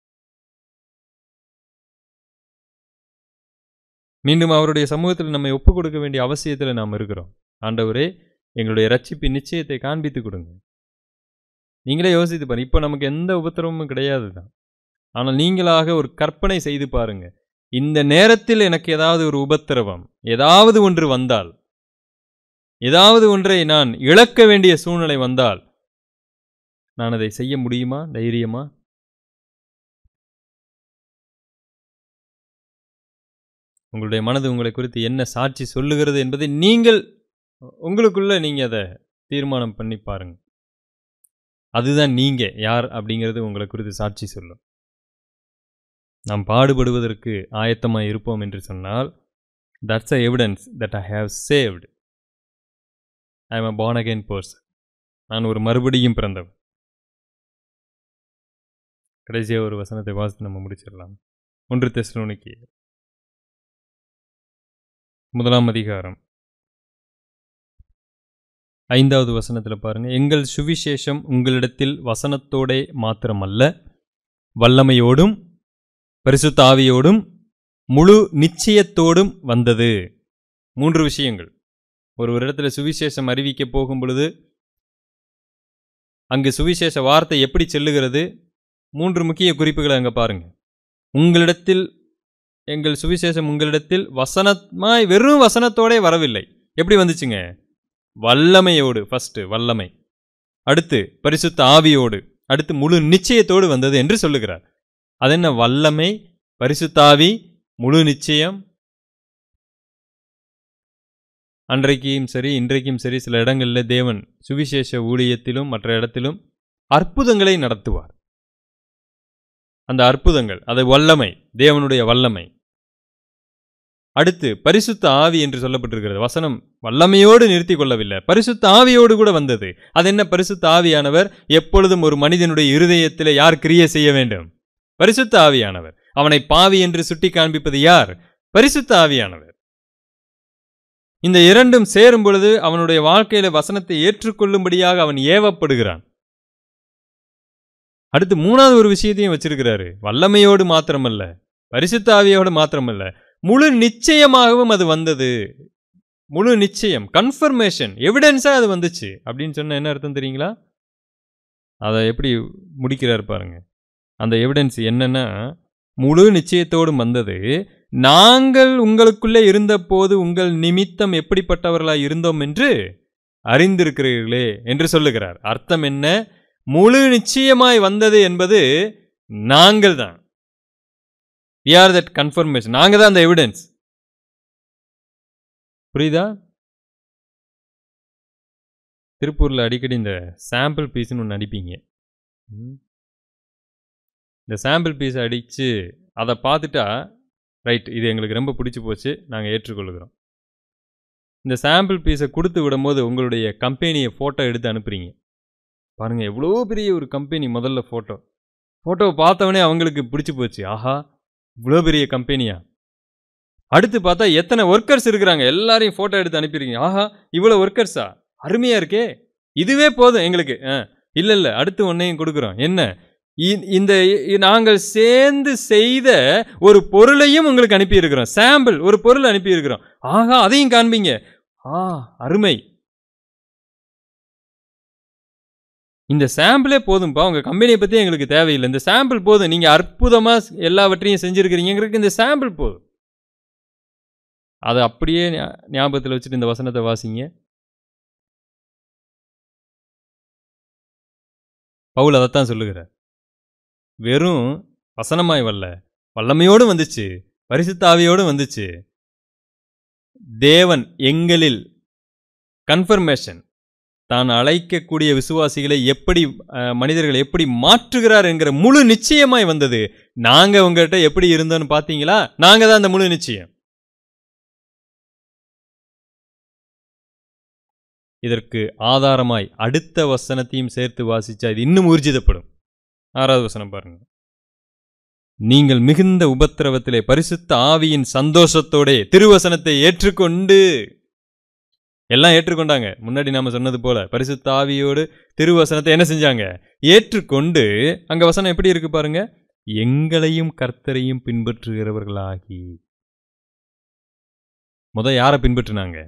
மீண்டும் அவருடைய சமூகத்தில் நம்மை ஒப்புக் கொடுக்க வேண்டிய அவசியத்தில் நாம் இருக்கிறோம் ஆண்டவரே எங்களுடைய ரட்சிப்பின் நிச்சயத்தை காண்பித்து கொடுங்க நீங்களே யோசித்து பாருங்க இப்போ நமக்கு எந்த உபத்திரமும் கிடையாது தான் ஆனால் நீங்களாக ஒரு கற்பனை செய்து பாருங்க இந்த நேரத்தில் எனக்கு ஏதாவது ஒரு உபத்திரவம் ஏதாவது ஒன்று வந்தால் ஏதாவது ஒன்றை நான் இழக்க வேண்டிய சூழ்நிலை வந்தால் நான் அதை செய்ய முடியுமா தைரியமா உங்களுடைய மனது உங்களை குறித்து என்ன சாட்சி சொல்லுகிறது என்பதை நீங்கள் உங்களுக்குள்ள நீங்க அதை தீர்மானம் பண்ணி பாருங்க அதுதான் நீங்க யார் அப்படிங்கிறது உங்களை குறித்து சாட்சி சொல்லும் நாம் பாடுபடுவதற்கு ஆயத்தமாக இருப்போம் என்று சொன்னால் that's a evidence that I have saved I am a born again person நான் ஒரு மறுபடியும் பிறந்தவன் கடைசியாக ஒரு வசனத்தை வாசித்து நம்ம முடிச்சிடலாம் ஒன்று தெசலோனிக்கு முதலாம் அதிகாரம் ஐந்தாவது வசனத்தில் பாருங்க எங்கள் சுவிசேஷம் உங்களிடத்தில் வசனத்தோடே மாத்திரமல்ல வல்லமையோடும் பரிசுத்த ஆவியோடும் முழு நிச்சயத்தோடும் வந்தது மூன்று விஷயங்கள் ஒரு ஒரு இடத்துல சுவிசேஷம் அறிவிக்க போகும் பொழுது அங்கு சுவிசேஷ வார்த்தை எப்படி செல்லுகிறது மூன்று முக்கிய குறிப்புகளை அங்கே பாருங்க உங்களிடத்தில் எங்கள் சுவிசேஷம் உங்களிடத்தில் வசனமாய் வெறும் வசனத்தோடே வரவில்லை எப்படி வந்துச்சுங்க வல்லமையோடு ஃபர்ஸ்ட் வல்லமை அடுத்து பரிசுத்த ஆவியோடு அடுத்து முழு நிச்சயத்தோடு வந்தது என்று சொல்லுகிறார் அது என்ன வல்லமை பரிசுத்தாவி முழு நிச்சயம் அன்றைக்கும் சரி இன்றைக்கும் சரி சில இடங்களில் தேவன் சுவிசேஷ ஊழியத்திலும் மற்ற இடத்திலும் அற்புதங்களை நடத்துவார் அந்த அற்புதங்கள் அது வல்லமை தேவனுடைய வல்லமை அடுத்து பரிசுத்த ஆவி என்று சொல்லப்பட்டிருக்கிறது வசனம் வல்லமையோடு நிறுத்தி கொள்ளவில்லை பரிசுத்த ஆவியோடு கூட வந்தது அது என்ன பரிசுத்த ஆவியானவர் எப்பொழுதும் ஒரு மனிதனுடைய இருதயத்தில் யார் கிரியை செய்ய வேண்டும் பரிசுத்த ஆவியானவர் அவனை பாவி என்று சுட்டி காண்பிப்பது யார் பரிசுத்த ஆவியானவர் இந்த இரண்டும் சேரும் பொழுது அவனுடைய வாழ்க்கையில வசனத்தை ஏற்றுக்கொள்ளும்படியாக அவன் ஏவப்படுகிறான் அடுத்து மூணாவது ஒரு விஷயத்தையும் வச்சிருக்கிறாரு வல்லமையோடு மாத்திரமல்ல பரிசுத்த ஆவியோடு மாத்திரமல்ல முழு நிச்சயமாகவும் அது வந்தது முழு நிச்சயம் கன்ஃபர்மேஷன் எவிடன்ஸா அது வந்துச்சு அப்படின்னு சொன்ன என்ன அர்த்தம் தெரியுங்களா அதை எப்படி முடிக்கிறார் பாருங்க அந்த எவிடன்ஸ் என்னன்னா முழு நிச்சயத்தோடும் வந்தது நாங்கள் உங்களுக்குள்ளே இருந்தபோது உங்கள் நிமித்தம் எப்படிப்பட்டவர்களாய் இருந்தோம் என்று அறிந்திருக்கிறீர்களே என்று சொல்லுகிறார் அர்த்தம் என்ன முழு நிச்சயமாய் வந்தது என்பது நாங்கள் தான் we are that confirmation நாங்க தான் அந்த எவிடன்ஸ் புரியுதா திருப்பூர்ல அடிக்கடி இந்த சாம்பிள் பீஸ்னு ஒன்று அடிப்பீங்க ம். இந்த சாம்பிள் பீஸ் அடித்து அதை பார்த்துட்டா ரைட் இது எங்களுக்கு ரொம்ப பிடிச்சி போச்சு நாங்கள் ஏற்றுக்கொள்கிறோம் இந்த சாம்பிள் பீஸை கொடுத்து விடும்போது உங்களுடைய கம்பெனியை ஃபோட்டோ எடுத்து அனுப்புறீங்க பாருங்கள் எவ்வளோ பெரிய ஒரு கம்பெனி முதல்ல ஃபோட்டோ ஃபோட்டோவை பார்த்தவொடனே அவங்களுக்கு பிடிச்சி போச்சு ஆஹா இவ்வளோ பெரிய கம்பெனியா அடுத்து பார்த்தா எத்தனை ஒர்க்கர்ஸ் இருக்கிறாங்க எல்லாரையும் ஃபோட்டோ எடுத்து அனுப்பிடுறீங்க ஆஹா இவ்வளோ ஒர்க்கர்ஸா அருமையாக இருக்கே இதுவே போதும் எங்களுக்கு ஆ இல்லை இல்லை அடுத்து ஒன்றையும் கொடுக்குறோம் என்ன இ- இந்த இ- நாங்கள் சேர்ந்து செய்த ஒரு பொருளையும் உங்களுக்கு அனுப்பியிருக்கிறோம் சாம்பிள் ஒரு பொருள் அனுப்பியிருக்கிறோம் ஆஹா அதையும் காண்பீங்க ஆ அருமை இந்த சாம்பிளே போதும்பா உங்க கம்பெனியை பத்தி எங்களுக்கு தேவையில்லை இந்த சாம்பிள் போதும் நீங்க அற்புதமா எல்லாவற்றையும் செஞ்சிருக்கிறீங்கிறதுக்கு இந்த சாம்பிள் போதும் அதை அப்படியே ஞா- ஞாபகத்தில் வச்சுட்டு இந்த வசனத்தை வாசிங்க பவுல் அதைத்தான் சொல்லுகிறார் வெறும் வசனமாய் வரல வல்லமையோடு வந்துச்சு பரிசுத்த ஆவியோடு வந்துச்சு தேவன் எங்களில் கன்ஃபர்மேஷன் தான் அழைக்கக்கூடிய விசுவாசிகளை எப்படி அஹ், மனிதர்கள் எப்படி மாற்றுகிறார் என்கிற முழு நிச்சயமாய் வந்தது நாங்க உங்ககிட்ட எப்படி இருந்தோம்னு பாத்தீங்களா நாங்க தான் அந்த முழு நிச்சயம் இதற்கு ஆதாரமாய் அடுத்த வசனத்தையும் சேர்த்து வாசிச்சா இது இன்னும் ஊர்ஜிதப்படும் ஆறாவது வசனம் பாருங்க நீங்கள் மிகுந்த உபத்திரவத்திலே பரிசுத்த ஆவியின் சந்தோஷத்தோடே திருவசனத்தை ஏற்றுக்கொண்டு எல்லாம் ஏற்றுக்கொண்டாங்க முன்னாடி நாம சொன்னது போல பரிசுத்த ஆவியோடு திருவசனத்தை என்ன செஞ்சாங்க ஏற்றுக்கொண்டு அங்க வசனம் எப்படி இருக்கு பாருங்க எங்களையும் கர்த்தரையும் பின்பற்றுகிறவர்களாகி முத யாரை பின்பற்றினாங்க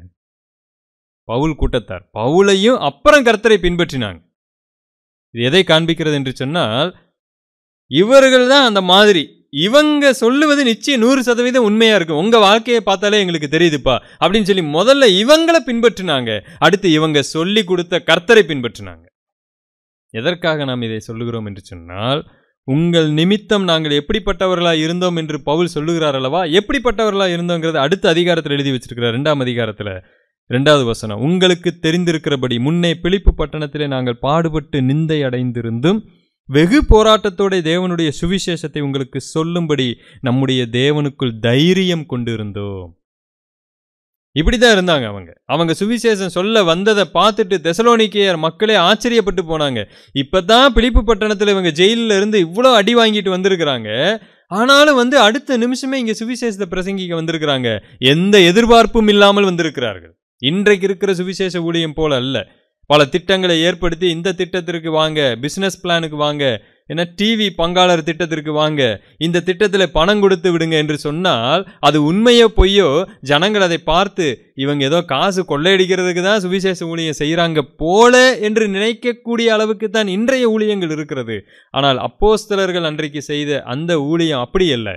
பவுல் கூட்டத்தார் பவுலையும் அப்புறம் கர்த்தரை பின்பற்றினாங்க இது எதை காண்பிக்கிறது என்று சொன்னால் இவர்கள் தான் அந்த மாதிரி இவங்க சொல்லுவது நிச்சயம் நூறு சதவீதம் உண்மையா இருக்கும் உங்க வாழ்க்கையை பார்த்தாலே எங்களுக்கு தெரியுதுப்பா அப்படின்னு சொல்லி முதல்ல இவங்களை பின்பற்றினாங்க அடுத்து இவங்க சொல்லி கொடுத்த கர்த்தரை பின்பற்றினாங்க எதற்காக நாம் இதை சொல்லுகிறோம் என்று சொன்னால் உங்கள் நிமித்தம் நாங்கள் எப்படிப்பட்டவர்களா இருந்தோம் என்று பவுல் சொல்லுகிறார் அல்லவா எப்படிப்பட்டவர்களா இருந்தோங்கிறது அடுத்த அதிகாரத்தில் எழுதி வச்சிருக்கிறார் ரெண்டாம் அதிகாரத்தில் ரெண்டாவது வசனம் உங்களுக்கு தெரிந்திருக்கிறபடி முன்னே பிலிப்பு பட்டணத்திலே நாங்கள் பாடுபட்டு நிந்தை அடைந்திருந்தும் வெகு போராட்டத்தோட தேவனுடைய சுவிசேஷத்தை உங்களுக்கு சொல்லும்படி நம்முடைய தேவனுக்குள் தைரியம் கொண்டிருந்தோம் இப்படிதான் இருந்தாங்க அவங்க அவங்க சுவிசேஷம் சொல்ல வந்ததை பார்த்துட்டு தெசலோனிக்கேயர் மக்களே ஆச்சரியப்பட்டு போனாங்க இப்பதான் பிலிப்பு பட்டணத்துல இவங்க ஜெயிலில் இருந்து இவ்வளோ அடி வாங்கிட்டு வந்திருக்கிறாங்க ஆனாலும் வந்து அடுத்த நிமிஷமே இங்க சுவிசேஷத்தை பிரசங்கிக்க வந்திருக்கிறாங்க எந்த எதிர்பார்ப்பும் இல்லாமல் வந்திருக்கிறார்கள் இன்றைக்கு இருக்கிற சுவிசேஷ ஊழியம் போல அல்ல பல திட்டங்களை ஏற்படுத்தி இந்த திட்டத்திற்கு வாங்க பிசினஸ் பிளானுக்கு வாங்க ஏன்னா டிவி பங்காளர் திட்டத்திற்கு வாங்க இந்த திட்டத்தில் பணம் கொடுத்து விடுங்க என்று சொன்னால் அது உண்மையோ பொய்யோ ஜனங்கள் அதை பார்த்து இவங்க ஏதோ காசு கொள்ளையடிக்கிறதுக்கு தான் சுவிசேஷ ஊழியம் செய்கிறாங்க போல என்று நினைக்கக்கூடிய அளவுக்கு தான் இன்றைய ஊழியங்கள் இருக்கிறது ஆனால் அப்போஸ்தலர்கள் அன்றைக்கு செய்த அந்த ஊழியம் அப்படி அல்ல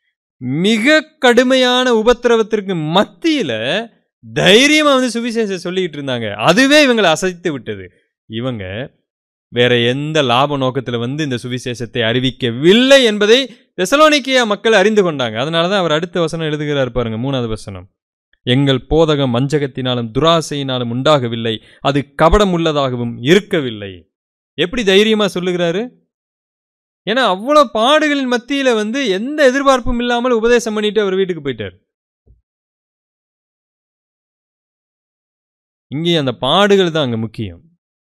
மிக கடுமையான உபத்திரவத்திற்கு மத்தியில தைரியமா வந்து சுவிசேஷம் சொல்லிட்டு இருந்தாங்க அதுவே இவங்களை அசைத்து விட்டது இவங்க வேற எந்த லாப நோக்கத்துல வந்து இந்த சுவிசேஷத்தை அறிவிக்கவில்லை என்பதை தெசலோனிக்கியா மக்கள் அறிந்து கொண்டாங்க அதனால தான் அவர் அடுத்த வசனம் எழுதுகிறார் பாருங்க மூணாவது வசனம் எங்கள் போதகம் வஞ்சகத்தினாலும் துராசையினாலும் உண்டாகவில்லை அது கபடம் உள்ளதாகவும் இருக்கவில்லை எப்படி தைரியமா சொல்லுகிறாரு ஏன்னா அவ்வளோ பாடுகளின் மத்தியில வந்து எந்த எதிர்பார்ப்பும் இல்லாமல் உபதேசம் பண்ணிட்டு அவர் வீட்டுக்கு போயிட்டார் இங்கே அந்த பாடுகள் தான் அங்க முக்கியம்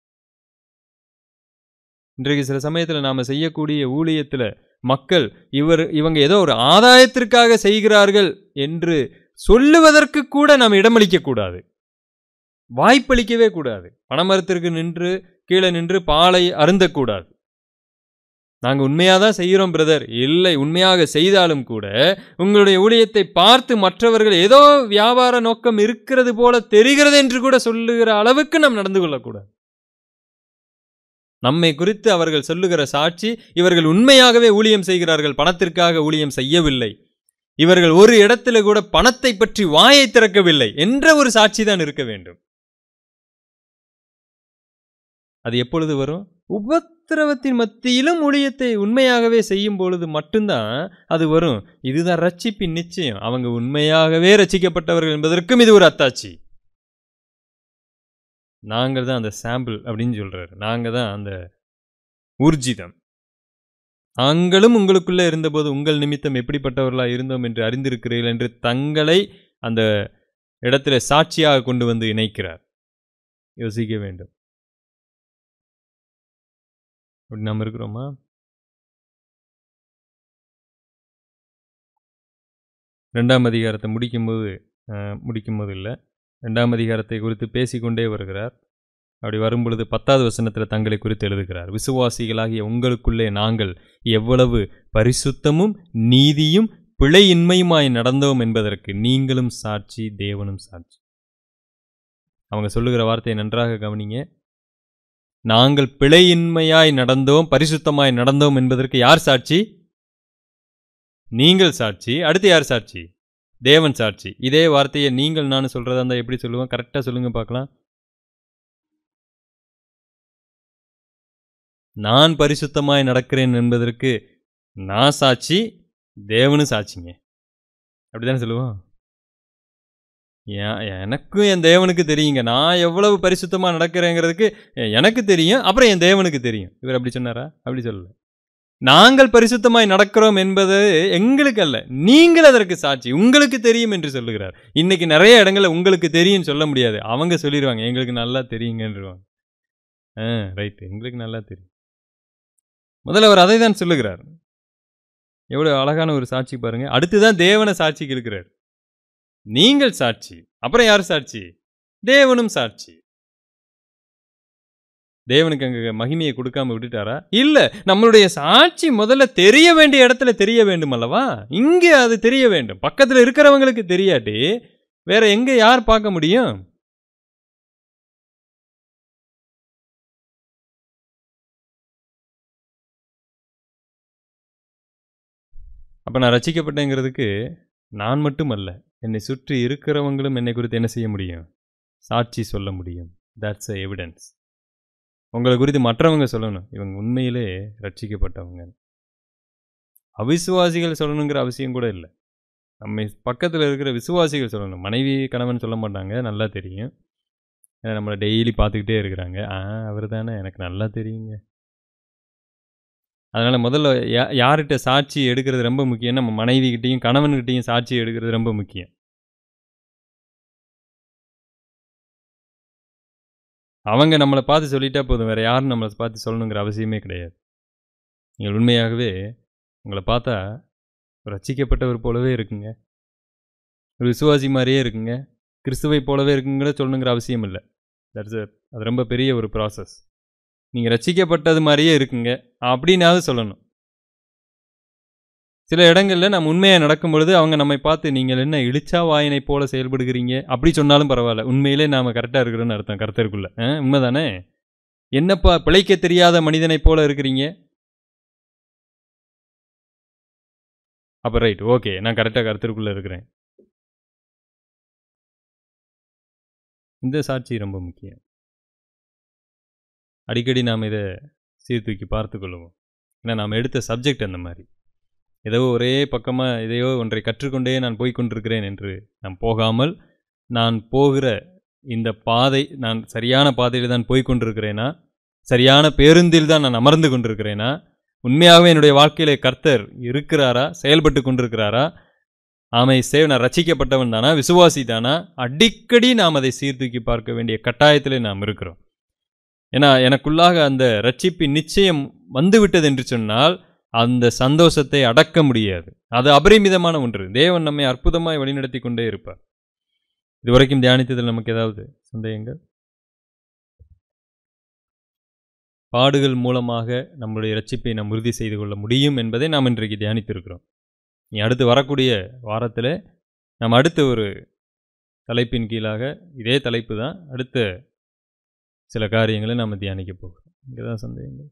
இன்றைக்கு சில சமயத்துல நாம செய்யக்கூடிய ஊழியத்துல மக்கள் இவர் இவங்க ஏதோ ஒரு ஆதாயத்திற்காக செய்கிறார்கள் என்று சொல்லுவதற்கு கூட நாம் இடமளிக்க கூடாது வாய்ப்பளிக்கவே கூடாது பணமரத்திற்கு நின்று கீழே நின்று பாலை அருந்தக்கூடாது நாங்க உண்மையாக தான் செய்கிறோம் பிரதர் இல்லை உண்மையாக செய்தாலும் கூட உங்களுடைய ஊழியத்தை பார்த்து மற்றவர்கள் ஏதோ வியாபார நோக்கம் இருக்கிறது போல தெரிகிறது என்று கூட சொல்லுகிற அளவுக்கு நாம் நடந்து கொள்ளக்கூடாது நம்மை குறித்து அவர்கள் சொல்லுகிற சாட்சி இவர்கள் உண்மையாகவே ஊழியம் செய்கிறார்கள் பணத்திற்காக ஊழியம் செய்யவில்லை இவர்கள் ஒரு இடத்துல கூட பணத்தை பற்றி வாயை திறக்கவில்லை என்ற ஒரு சாட்சி தான் இருக்க வேண்டும் அது எப்பொழுது வரும் உபத்திரவத்தின் மத்தியிலும் ஊழியத்தை உண்மையாகவே செய்யும் பொழுது மட்டும்தான் அது வரும் இதுதான் ரட்சிப்பின் நிச்சயம் அவங்க உண்மையாகவே ரட்சிக்கப்பட்டவர்கள் என்பதற்கும் இது ஒரு அத்தாட்சி நாங்கள் தான் அந்த சாம்பிள் அப்படின்னு சொல்றாரு நாங்க தான் அந்த ஊர்ஜிதம் நாங்களும் உங்களுக்குள்ளே இருந்தபோது உங்கள் நிமித்தம் எப்படிப்பட்டவர்களாக இருந்தோம் என்று அறிந்திருக்கிறீர்கள் என்று தங்களை அந்த இடத்துல சாட்சியாக கொண்டு வந்து இணைக்கிறார் யோசிக்க வேண்டும் அப்படி நாம் இருக்கிறோமா ரெண்டாம் அதிகாரத்தை முடிக்கும்போது அஹ், முடிக்கும்போது இல்லை ரெண்டாம் அதிகாரத்தை குறித்து பேசிக்கொண்டே வருகிறார் அப்படி வரும்பொழுது பத்தாவது வசனத்தில் தங்களை குறித்து எழுதுகிறார் விசுவாசிகளாகிய உங்களுக்குள்ளே நாங்கள் எவ்வளவு பரிசுத்தமும் நீதியும் பிழையின்மையுமாய் நடந்தோம் என்பதற்கு நீங்களும் சாட்சி தேவனும் சாட்சி அவங்க சொல்லுகிற வார்த்தையை நன்றாக கவனிங்க நாங்கள் பிழையின்மையாய் நடந்தோம் பரிசுத்தமாய் நடந்தோம் என்பதற்கு யார் சாட்சி நீங்கள் சாட்சி அடுத்து யார் சாட்சி தேவன் சாட்சி இதே வார்த்தையை நீங்கள் நான் சொல்றதா இருந்தா எப்படி சொல்லுவேன் கரெக்டா சொல்லுங்க பார்க்கலாம் நான் பரிசுத்தமாய் நடக்கிறேன் என்பதற்கு நான் சாட்சி தேவனும் சாட்சிங்க அப்படிதானே சொல்லுவோம் எ- எனக்கும் என் தேவனுக்கு தெரியுங்க நான் எவ்வளவு பரிசுத்தமா நடக்கிறேங்கிறதுக்கு எ- எனக்கு தெரியும் அப்புறம் என் தேவனுக்கு தெரியும் இவர் அப்படி சொன்னாரா அப்படி சொல்லல நாங்கள் பரிசுத்தமாய் நடக்கிறோம் என்பது எங்களுக்கு அல்ல நீங்கள் அதற்கு சாட்சி உங்களுக்கு தெரியும் என்று சொல்லுகிறார் இன்னைக்கு நிறைய இடங்கள்ல உங்களுக்கு தெரியும்னு சொல்ல முடியாது அவங்க சொல்லிடுவாங்க எங்களுக்கு நல்லா தெரியுங்கன்றுவாங்க ஆ ரைட் எங்களுக்கு நல்லா தெரியும் முதல்ல அவர் அதை தான் சொல்லுகிறார் எவ்வளவு அழகான ஒரு சாட்சி பாருங்க அடுத்துதான் தேவனை சாட்சிக்கு இருக்கிறார் நீங்கள் சாட்சி அப்புறம் யார் சாட்சி தேவனும் சாட்சி தேவனுக்கு அங்க மகிமையை கொடுக்காம விட்டுட்டாரா இல்ல நம்மளுடைய சாட்சி முதல்ல தெரிய வேண்டிய இடத்துல தெரிய வேண்டும் அல்லவா இங்க அது தெரிய வேண்டும் பக்கத்துல இருக்கிறவங்களுக்கு தெரியாட்டி வேற எங்க யார் பார்க்க முடியும் அப்ப நான் ரசிக்கப்பட்டேங்கிறதுக்கு நான் மட்டும் அல்ல என்னை சுற்றி இருக்கிறவங்களும் என்னை குறித்து என்ன செய்ய முடியும் சாட்சி சொல்ல முடியும் தட்ஸ் அ எவிடன்ஸ் உங்களை குறித்து மற்றவங்க சொல்லணும் இவங்க உண்மையிலே ரட்சிக்கப்பட்டவங்க அவிசுவாசிகள் சொல்லணுங்கிற அவசியம் கூட இல்லை நம்ம பக்கத்தில் இருக்கிற விசுவாசிகள் சொல்லணும் மனைவி கணவன் சொல்ல மாட்டாங்க நல்லா தெரியும் ஏன்னா நம்மளை டெய்லி பார்த்துக்கிட்டே இருக்கிறாங்க ஆ அவர் தானே எனக்கு நல்லா தெரியுங்க அதனால் முதல்ல யா யார்கிட்ட சாட்சி எடுக்கிறது ரொம்ப முக்கியம் நம்ம மனைவிகிட்டையும் கணவன்கிட்டையும் சாட்சி எடுக்கிறது ரொம்ப முக்கியம் அவங்க நம்மளை பார்த்து சொல்லிட்டா போதும் வேற யாரும் நம்மளை பார்த்து சொல்லணுங்கிற அவசியமே கிடையாது நீங்கள் உண்மையாகவே உங்களை பார்த்தா ஒரு ரட்சிக்கப்பட்டவர் போலவே இருக்குங்க ஒரு விசுவாசி மாதிரியே இருக்குங்க கிறிஸ்துவை போலவே இருக்குங்கிற சொல்லணுங்கிற அவசியம் இல்லை தட்ஸ் அது ரொம்ப பெரிய ஒரு ப்ராசஸ் நீங்கள் ரட்சிக்கப்பட்டது மாதிரியே இருக்குங்க அப்படின்னாவது சொல்லணும் சில இடங்களில் நம்ம உண்மையாக நடக்கும் பொழுது அவங்க நம்மை பார்த்து நீங்கள் என்ன இழிச்சா வாயினை போல செயல்படுகிறீங்க அப்படி சொன்னாலும் பரவாயில்ல உண்மையிலே நாம் கரெக்டாக இருக்கிறோன்னு அர்த்தம் கருத்தருக்குள்ள ஆ, உண்மைதானே என்னப்பா பிழைக்க தெரியாத மனிதனைப் போல இருக்கிறீங்க அப்போ ரைட் ஓகே நான் கரெக்டாக கருத்தருக்குள்ளே இருக்கிறேன் இந்த சாட்சி ரொம்ப முக்கியம் அடிக்கடி நாம் இதை சீர்தூக்கி பார்த்து கொள்ளுவோம் ஏன்னா நாம் எடுத்த சப்ஜெக்ட் அந்த மாதிரி ஏதோ ஒரே பக்கமாக இதையோ ஒன்றை கற்றுக்கொண்டே நான் போய் கொண்டிருக்கிறேன் என்று நான் போகாமல் நான் போகிற இந்த பாதை நான் சரியான பாதையில் தான் போய் கொண்டிருக்கிறேனா சரியான பேருந்தில் தான் நான் அமர்ந்து கொண்டிருக்கிறேனா உண்மையாகவே என்னுடைய வாழ்க்கையிலே கர்த்தர் இருக்கிறாரா செயல்பட்டு கொண்டிருக்கிறாரா ஆமை சேவ நான் ரட்சிக்கப்பட்டவன் தானா விசுவாசி தானா அடிக்கடி நாம் அதை சீர்தூக்கி பார்க்க வேண்டிய கட்டாயத்திலே நாம் இருக்கிறோம் ஏன்னா எனக்குள்ளாக அந்த ரட்சிப்பின் நிச்சயம் வந்துவிட்டது என்று சொன்னால் அந்த சந்தோஷத்தை அடக்க முடியாது அது அபரிமிதமான ஒன்று தேவன் நம்மை அற்புதமாய் வழிநடத்தி கொண்டே இருப்பார் இதுவரைக்கும் தியானித்ததில் நமக்கு ஏதாவது சந்தேகங்கள் பாடுகள் மூலமாக நம்முடைய ரட்சிப்பை நாம் உறுதி செய்து கொள்ள முடியும் என்பதை நாம் இன்றைக்கு தியானித்திருக்கிறோம் நீ அடுத்து வரக்கூடிய வாரத்தில் நாம் அடுத்த ஒரு தலைப்பின் கீழாக இதே தலைப்பு தான் அடுத்த சில காரியங்களை நாம் தியானிக்க போகிறோம் இங்கே தான் சந்தேகங்கள்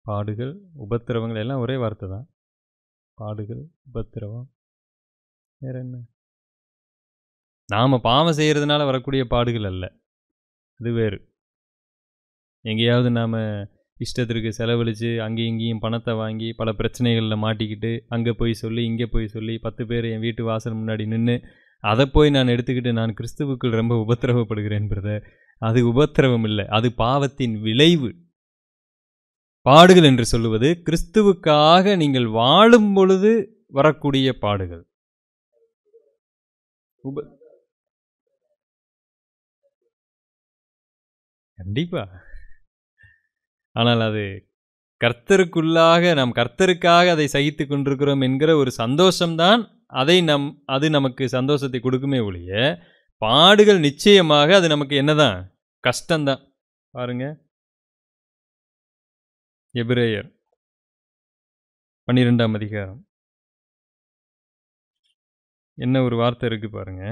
பாடுகள் உபத்திரவங்கள் எல்லாம் ஒரே வார்த்தை தான் பாடுகள் உபத்திரவம் வேற என்ன நாம் பாவம் செய்கிறதுனால வரக்கூடிய பாடுகள் அல்ல அது வேறு எங்கேயாவது நாம் இஷ்டத்திற்கு செலவழித்து அங்கேயும் இங்கேயும் பணத்தை வாங்கி பல பிரச்சனைகளில் மாட்டிக்கிட்டு அங்கே போய் சொல்லி இங்கே போய் சொல்லி பத்து பேர் என் வீட்டு வாசல் முன்னாடி நின்று அதை போய் நான் எடுத்துக்கிட்டு நான் கிறிஸ்துவுக்குள் ரொம்ப உபத்திரவப்படுகிறேன் பிரதர் அது உபத்திரவம் இல்லை அது பாவத்தின் விளைவு பாடுகள் என்று சொல்லுவது கிறிஸ்துவுக்காக நீங்கள் வாழும் பொழுது வரக்கூடிய பாடுகள் உப கண்டிப்பா ஆனால் அது கர்த்தருக்குள்ளாக நாம் கர்த்தருக்காக அதை சகித்து கொண்டிருக்கிறோம் என்கிற ஒரு சந்தோஷம்தான் அதை நம் அது நமக்கு சந்தோஷத்தை கொடுக்குமே ஒழிய பாடுகள் நிச்சயமாக அது நமக்கு என்னதான் கஷ்டம்தான் பாருங்க எபிரேயர் பன்னிரெண்டாம் அதிகாரம் என்ன ஒரு வார்த்தை இருக்கு பாருங்க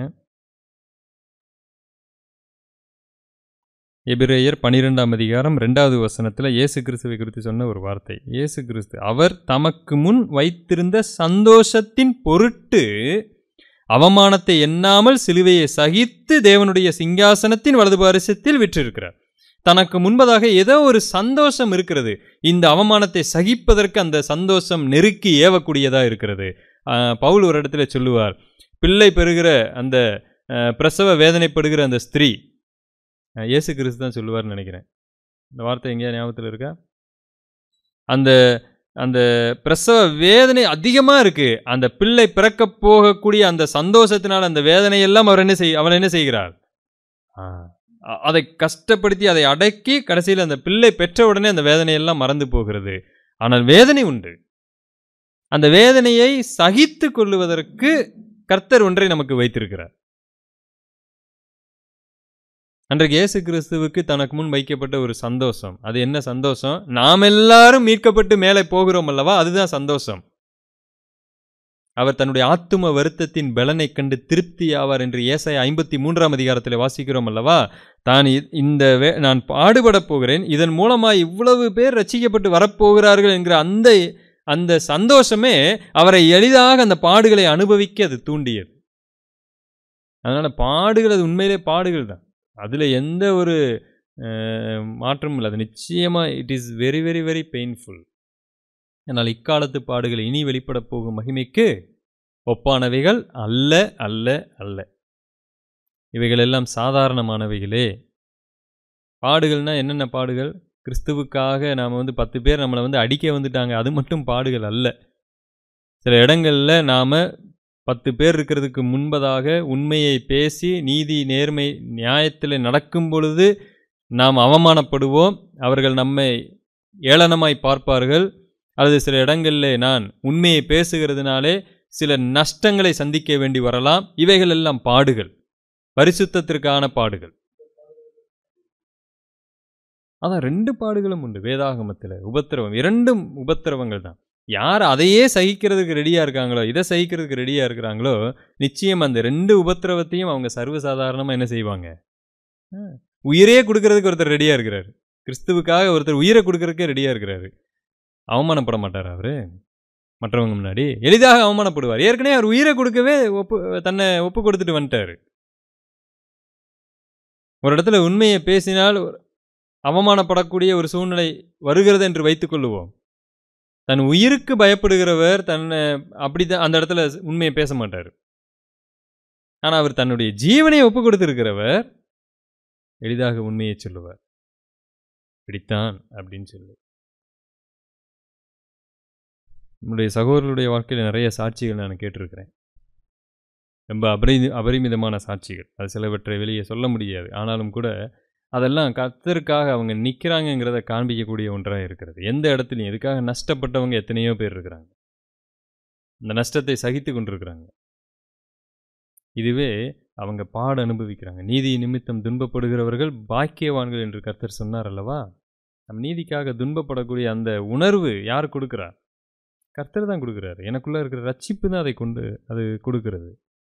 எபிரேயர் பனிரெண்டாம் அதிகாரம் ரெண்டாவது வசனத்தில் இயேசு கிறிஸ்துவை குறித்து சொன்ன ஒரு வார்த்தை இயேசு கிறிஸ்து அவர் தமக்கு முன் வைத்திருந்த சந்தோஷத்தின் பொருட்டு அவமானத்தை எண்ணாமல் சிலுவையை சகித்து தேவனுடைய சிங்காசனத்தின் வலது பாரிசத்தில் விற்றிருக்கிறார் தனக்கு முன்பதாக ஏதோ ஒரு சந்தோஷம் இருக்கிறது இந்த அவமானத்தை சகிப்பதற்கு அந்த சந்தோஷம் நெருக்கி ஏவக்கூடியதாக இருக்கிறது ஆஹ், பவுல் ஒரு இடத்துல சொல்லுவார் பிள்ளை பெறுகிற அந்த ஆஹ், பிரசவ வேதனைப்படுகிற அந்த ஸ்திரீ ஆஹ், இயேசு கிறிஸ்து தான் சொல்லுவார்னு நினைக்கிறேன் இந்த வார்த்தை எங்கேயா ஞாபகத்தில் இருக்கா அந்த அந்த பிரசவ வேதனை அதிகமாக இருக்கு அந்த பிள்ளை பிறக்க போகக்கூடிய அந்த சந்தோஷத்தினால் அந்த வேதனையெல்லாம் அவர் என்ன செய் அவள் என்ன செய்கிறார் ஆ, அ- அதை கஷ்டப்படுத்தி அதை அடக்கி கடைசியில் அந்த பிள்ளை பெற்ற உடனே அந்த வேதனையெல்லாம் மறந்து போகிறது ஆனால் வேதனை உண்டு அந்த வேதனையை சகித்து கொள்ளுவதற்கு கர்த்தர் ஒன்றை நமக்கு வைத்திருக்கிறார் அன்றைக்கு இயேசு கிறிஸ்துவுக்கு தனக்கு முன் வைக்கப்பட்ட ஒரு சந்தோஷம் அது என்ன சந்தோஷம் நாம் எல்லாரும் மீட்கப்பட்டு மேலே போகிறோம் அல்லவா அதுதான் சந்தோஷம் அவர் தன்னுடைய ஆத்தும வருத்தத்தின் பலனை கண்டு திருப்தி ஆவார் என்று ஏசாய ஐம்பத்தி மூன்றாம் அதிகாரத்தில் வாசிக்கிறோம் அல்லவா தான் இ- இந்த வே- நான் பாடுபடப் போகிறேன் இதன் மூலமாக இவ்வளவு பேர் ரட்சிக்கப்பட்டு வரப்போகிறார்கள் என்கிற அந்த அந்த சந்தோஷமே அவரை எளிதாக அந்த பாடுகளை அனுபவிக்க அது தூண்டியது அதனால பாடுகள் அது உண்மையிலே பாடுகள் தான் அதில் எந்த ஒரு அஹ், மாற்றமும் இல்லை அது நிச்சயமாக it is very very very painful ஆனால் இக்காலத்து பாடுகள் இனி வெளிப்படப் போகும் மகிமைக்கு ஒப்பானவைகள் அல்ல அல்ல அல்ல இவைகள் எல்லாம் சாதாரணமானவைகளே பாடுகள்னா என்னென்ன பாடுகள் கிறிஸ்துவுக்காக நாம் வந்து பத்து பேர் நம்மளை வந்து அடிக்க வந்துட்டாங்க அது மட்டும் பாடுகள் அல்ல சில இடங்களில் நாம் பத்து பேர் இருக்கிறதுக்கு முன்பதாக உண்மையை பேசி நீதி நேர்மை நியாயத்தில் நடக்கும் பொழுது நாம் அவமானப்படுவோம் அவர்கள் நம்மை ஏளனமாய் பார்ப்பார்கள் அல்லது சில இடங்களில் நான் உண்மையை பேசுகிறதுனாலே சில நஷ்டங்களை சந்திக்க வேண்டி வரலாம் இவைகள் எல்லாம் பாடுகள் பரிசுத்தத்திற்கான பாடுகள் அதான் ரெண்டு பாடுகளும் உண்டு வேதாகமத்தில் உபத்திரவம் இரண்டும் உபத்திரவங்கள் தான் யார் அதையே சகிக்கிறதுக்கு ரெடியாக இருக்காங்களோ இதை சகிக்கிறதுக்கு ரெடியாக இருக்கிறாங்களோ நிச்சயம் அந்த ரெண்டு உபத்திரவத்தையும் அவங்க சர்வசாதாரணமாக என்ன செய்வாங்க ஆ, உயிரே கொடுக்கறதுக்கு ஒருத்தர் ரெடியாக இருக்கிறாரு கிறிஸ்துவுக்காக ஒருத்தர் உயிரை கொடுக்கறதுக்கே ரெடியாக இருக்கிறாரு அவமானப்பட மாட்டார் அவரு மற்றவங்க முன்னாடி எளிதாக அவமானப்படுவார் ஏற்கனவே அவர் உயிரை கொடுக்கவே ஒப்பு தன்னை ஒப்பு கொடுத்துட்டு வந்துட்டாரு ஒரு இடத்துல உண்மையை பேசினால் ஒரு அவமானப்படக்கூடிய ஒரு சூழ்நிலை வருகிறது என்று வைத்துக் கொள்ளுவோம் தன் உயிருக்கு பயப்படுகிறவர் தன்னை அப்படிதான் அந்த இடத்துல உண்மையை பேச மாட்டார் ஆனால் அவர் தன்னுடைய ஜீவனை ஒப்பு கொடுத்திருக்கிறவர் எளிதாக உண்மையை சொல்லுவார் பிடித்தான் அப்படின்னு சொல்லி நம்முடைய சகோதரர்களுடைய வாழ்க்கையில் நிறைய சாட்சிகள் நான் கேட்டிருக்கிறேன் ரொம்ப அபரி அபரிமிதமான சாட்சிகள் அது சிலவற்றை வெளியே சொல்ல முடியாது ஆனாலும் கூட அதெல்லாம் கர்த்தருக்காக அவங்க நிற்கிறாங்கங்கிறத காண்பிக்கக்கூடிய ஒன்றாக இருக்கிறது எந்த இடத்துலையும் இதுக்காக நஷ்டப்பட்டவங்க எத்தனையோ பேர் இருக்கிறாங்க இந்த நஷ்டத்தை சகித்து கொண்டிருக்கிறாங்க இதுவே அவங்க பாட அனுபவிக்கிறாங்க நீதி நிமித்தம் துன்பப்படுகிறவர்கள் பாக்கியவான்கள் என்று கர்த்தர் சொன்னார் அல்லவா நம் நீதிக்காக துன்பப்படக்கூடிய அந்த உணர்வு யார் கொடுக்குறா கர்த்தர் தான் கொடுக்குறாரு எனக்குள்ள இருக்கிற ரட்சிப்பு தான் அதை கொண்டு அது கொடுக்கிறது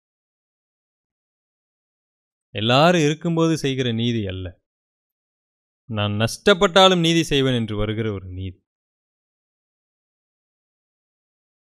எல்லாரும் இருக்கும்போது செய்கிற நீதி அல்ல நான் நஷ்டப்பட்டாலும் நீதி செய்வேன் என்று வருகிற ஒரு நீதி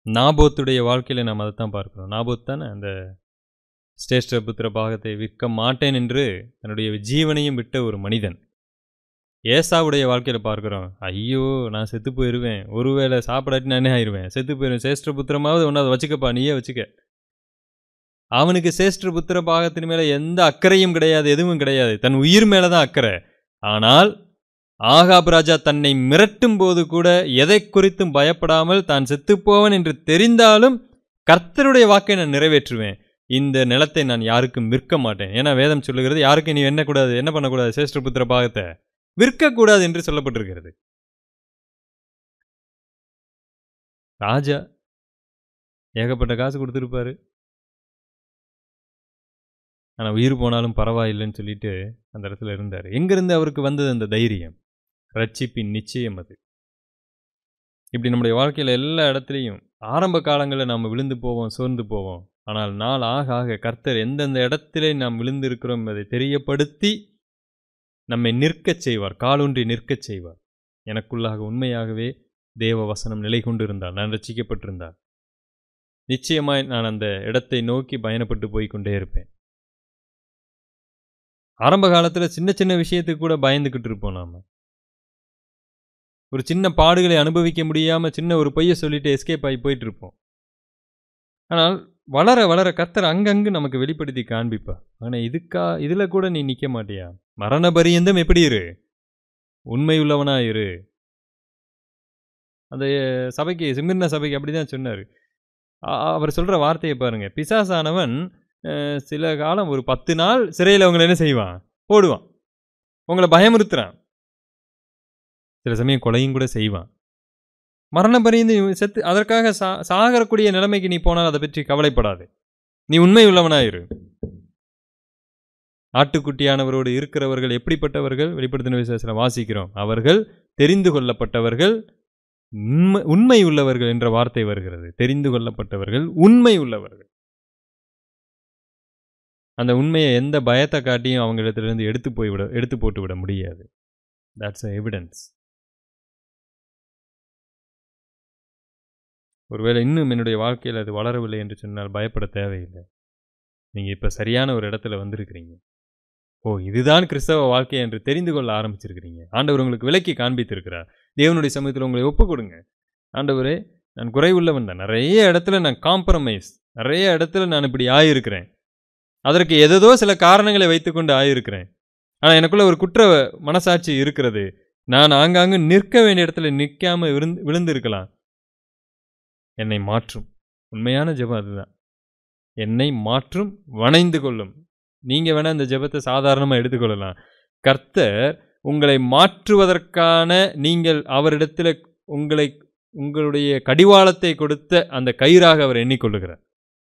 நாபோத்துடைய வாழ்க்கையில் நாம் அதை தான் பார்க்கிறோம் நாபோத் தானே அந்த ஸ்ரேஷ்ட புத்திர பாகத்தை விற்க மாட்டேன் என்று தன்னுடைய ஜீவனையும் விட்ட ஒரு மனிதன் ஏசாவுடைய வாழ்க்கையில் பார்க்குறோம் ஐயோ நான் செத்து போயிடுவேன் ஒருவேளை சாப்பிடாட்டி நானே ஆயிடுவேன் செத்து போயிடுவேன் சேஷ்ட புத்திரமாவது ஒன்று அதை வச்சுக்கப்பா நீயே வச்சுக்க அவனுக்கு சேஷ்ட புத்திர பாகத்தின் மேலே எந்த அக்கறையும் கிடையாது எதுவும் கிடையாது தன் உயிர் மேலே தான் அக்கறை ஆனால் ஆகாப் ராஜா தன்னை மிரட்டும் போது கூட எதை குறித்தும் பயப்படாமல் தான் செத்துப்போவன் என்று தெரிந்தாலும் கர்த்தருடைய வாக்கை நான் நிறைவேற்றுவேன் இந்த நிலத்தை நான் யாருக்கும் விற்க மாட்டேன் ஏன்னா வேதம் சொல்லுகிறது யாருக்கும் நீ எண்ணக்கூடாது என்ன பண்ணக்கூடாது சேஷ்ட புத்திர பாகத்தை விற்கக்கூடாது என்று சொல்லப்பட்டிருக்கிறது ராஜா ஏகப்பட்ட காசு கொடுத்துருப்பாரு ஆனால் உயிர் போனாலும் பரவாயில்லைன்னு சொல்லிட்டு அந்த இடத்துல இருந்தார் எங்கிருந்து அவருக்கு வந்தது அந்த தைரியம் ரட்சிப்பின் நிச்சயம் அது இப்படி நம்முடைய வாழ்க்கையில் எல்லா இடத்துலையும் ஆரம்ப காலங்களில் நாம் விழுந்து போவோம் சோர்ந்து போவோம் ஆனால் நாள் ஆக ஆக கர்த்தர் எந்தெந்த இடத்திலே நாம் விழுந்திருக்கிறோம் என்பதை தெரியப்படுத்தி நம்மை நிற்கச் செய்வார் காலூன்றி நிற்கச் செய்வார் எனக்குள்ளாக உண்மையாகவே தேவ வசனம் நிலை கொண்டிருந்தார் நான் ரசிக்கப்பட்டிருந்தார் நிச்சயமாய் நான் அந்த இடத்தை நோக்கி பயணப்பட்டு போய் கொண்டே இருப்பேன் ஆரம்ப காலத்தில் சின்ன சின்ன விஷயத்துக்கு கூட பயந்துக்கிட்டு இருப்போம் நாம் ஒரு சின்ன பாடுகளை அனுபவிக்க முடியாமல் சின்ன ஒரு பொய்யை சொல்லிட்டு எஸ்கேப் ஆகி போயிட்டு இருப்போம் ஆனால் வளர வளர கர்த்தர் அங்கங்கு நமக்கு வெளிப்படுத்தி காண்பிப்பா ஆனால் இதுக்கா இதில் கூட நீ நிற்க மாட்டியா மரண பரியந்தம் எப்படி இரு உண்மையுள்ளவனா இரு அந்த சபைக்கு சிமிர்ன சபைக்கு அப்படி தான் சொன்னார் அவர் சொல்கிற வார்த்தையை பாருங்க பிசாசானவன் அஹ், சில காலம் ஒரு பத்து நாள் சிறையில் அவங்களை என்ன செய்வான் போடுவான் உங்களை பயமுறுத்துறான் சில சமயம் கொலையும் கூட செய்வான் மரணம் பரியந்து நீ செத்து அதற்காக சா சாகரக்கூடிய நிலைமைக்கு நீ போனால் அதை பற்றி கவலைப்படாது நீ உண்மை உள்ளவனாயிரு ஆட்டுக்குட்டியானவரோடு இருக்கிறவர்கள் எப்படிப்பட்டவர்கள் வெளிப்படுத்தின விசேஷத்தில் வாசிக்கிறோம் அவர்கள் தெரிந்து கொள்ளப்பட்டவர்கள் உண்மை உண்மை உள்ளவர்கள் என்ற வார்த்தை வருகிறது தெரிந்து கொள்ளப்பட்டவர்கள் உண்மை உள்ளவர்கள் அந்த உண்மையை எந்த பயத்தை காட்டியும் அவங்களிடத்திலிருந்து எடுத்து போய்விட எடுத்து போட்டு விட முடியாது தட்ஸ் எவிடன்ஸ் ஒருவேளை இன்னும் என்னுடைய வாழ்க்கையில் அது வளரவில்லை என்று சொன்னால் பயப்பட தேவையில்லை நீங்கள் இப்போ சரியான ஒரு இடத்துல வந்திருக்கிறீங்க ஓ இதுதான் கிறிஸ்தவ வாழ்க்கை என்று தெரிந்து கொள்ள ஆரம்பிச்சிருக்கிறீங்க ஆண்டவர் உங்களுக்கு விலக்கி காண்பித்திருக்கிறார் தேவனுடைய சமயத்தில் உங்களை ஒப்பு கொடுங்க ஆண்டவரே நான் குறைவுள்ளவன் தான் நிறைய இடத்துல நான் காம்ப்ரமைஸ் நிறைய இடத்துல நான் இப்படி ஆயிருக்கிறேன் அதற்கு எதோ சில காரணங்களை வைத்துக்கொண்டு ஆயிருக்கிறேன் ஆனால் எனக்குள்ள ஒரு குற்ற மனசாட்சி இருக்கிறது நான் ஆங்காங்கு நிற்க வேண்டிய இடத்துல நிற்காம விழுந்து விழுந்திருக்கலாம் என்னை மாற்றும் உண்மையான ஜெபம் அதுதான் என்னை மாற்றும் வணைந்து கொள்ளும் நீங்கள் வேணால் இந்த ஜெபத்தை சாதாரணமாக எடுத்துக்கொள்ளலாம் கர்த்தர் உங்களை மாற்றுவதற்கான நீங்கள் அவரிடத்தில் உங்களை உங்களுடைய கடிவாளத்தை கொடுத்த அந்த கயிறாக அவர் எண்ணிக்கொள்ளுகிறார்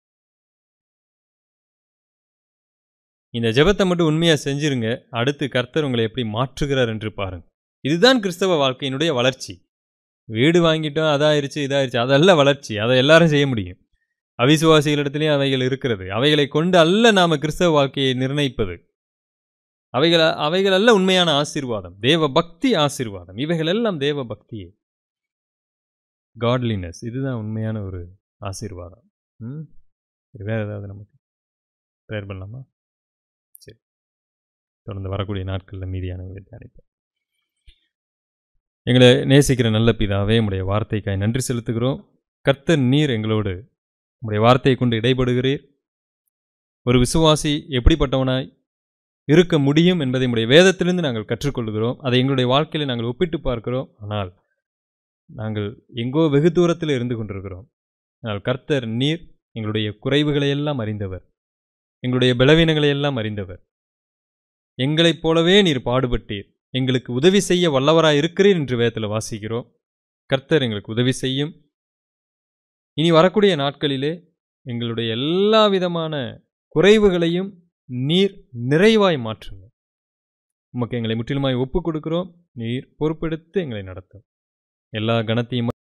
இந்த ஜெபத்தை மட்டும் உண்மையாக செஞ்சிருங்க அடுத்து கர்த்தர் உங்களை எப்படி மாற்றுகிறார் என்று பாருங்க இதுதான் கிறிஸ்தவ வாழ்க்கையினுடைய வளர்ச்சி வீடு வாங்கிட்டோம் அதாயிருச்சு இதாயிருச்சு அதல்ல வளர்ச்சி அதை எல்லாரும் செய்ய முடியும் அவிசுவாசிகளிடத்திலேயும் அவைகள் இருக்கிறது அவைகளை கொண்டு அல்ல நாம கிறிஸ்தவ வாழ்க்கையை நிர்ணயிப்பது அவைகள் அவைகள் அல்ல உண்மையான ஆசீர்வாதம் தேவ பக்தி ஆசீர்வாதம் இவைகள் எல்லாம் தேவ பக்தியே காட்லினஸ் இதுதான் உண்மையான ஒரு ஆசீர்வாதம் ம் சரி வேற ஏதாவது நமக்கு ப்ரேயர் பண்ணலாமா சரி தொடர்ந்து வரக்கூடிய நாட்களில் மீதியானவர்களை தியானிப்போம் எங்களை நேசிக்கிற நல்ல பிதாவே உடைய வார்த்தைக்காய் நன்றி செலுத்துகிறோம் கர்த்தர் நீர் எங்களோடு உடைய வார்த்தையை கொண்டு இடைபடுகிறீர் ஒரு விசுவாசி எப்படிப்பட்டவனாய் இருக்க முடியும் என்பதை உடைய வேதத்திலிருந்து நாங்கள் கற்றுக்கொள்கிறோம் அதை எங்களுடைய வாழ்க்கையில் நாங்கள் ஒப்பிட்டு பார்க்கிறோம் ஆனால் நாங்கள் எங்கோ வெகு தூரத்தில் இருந்து கொண்டிருக்கிறோம் ஆனால் கர்த்தர் நீர் எங்களுடைய குறைவுகளை எல்லாம் அறிந்தவர் எங்களுடைய பலவீனங்களை எல்லாம் அறிந்தவர் எங்களைப் போலவே நீர் பாடுபட்டீர் எங்களுக்கு உதவி செய்ய வல்லவராய் இருக்கிறீர் என்று வேதத்தில் வாசிக்கிறோம் கர்த்தர் எங்களுக்கு உதவி செய்யும் இனி வரக்கூடிய நாட்களிலே எங்களுடைய எல்லா விதமான குறைவுகளையும் நீர் நிறைவாய் மாற்றுங்க உமக்கு எங்களை முற்றிலுமாய் ஒப்புக் கொடுக்கிறோம் நீர் பொறுப்பெடுத்து எங்களை நடத்தும் எல்லா கணத்தையும்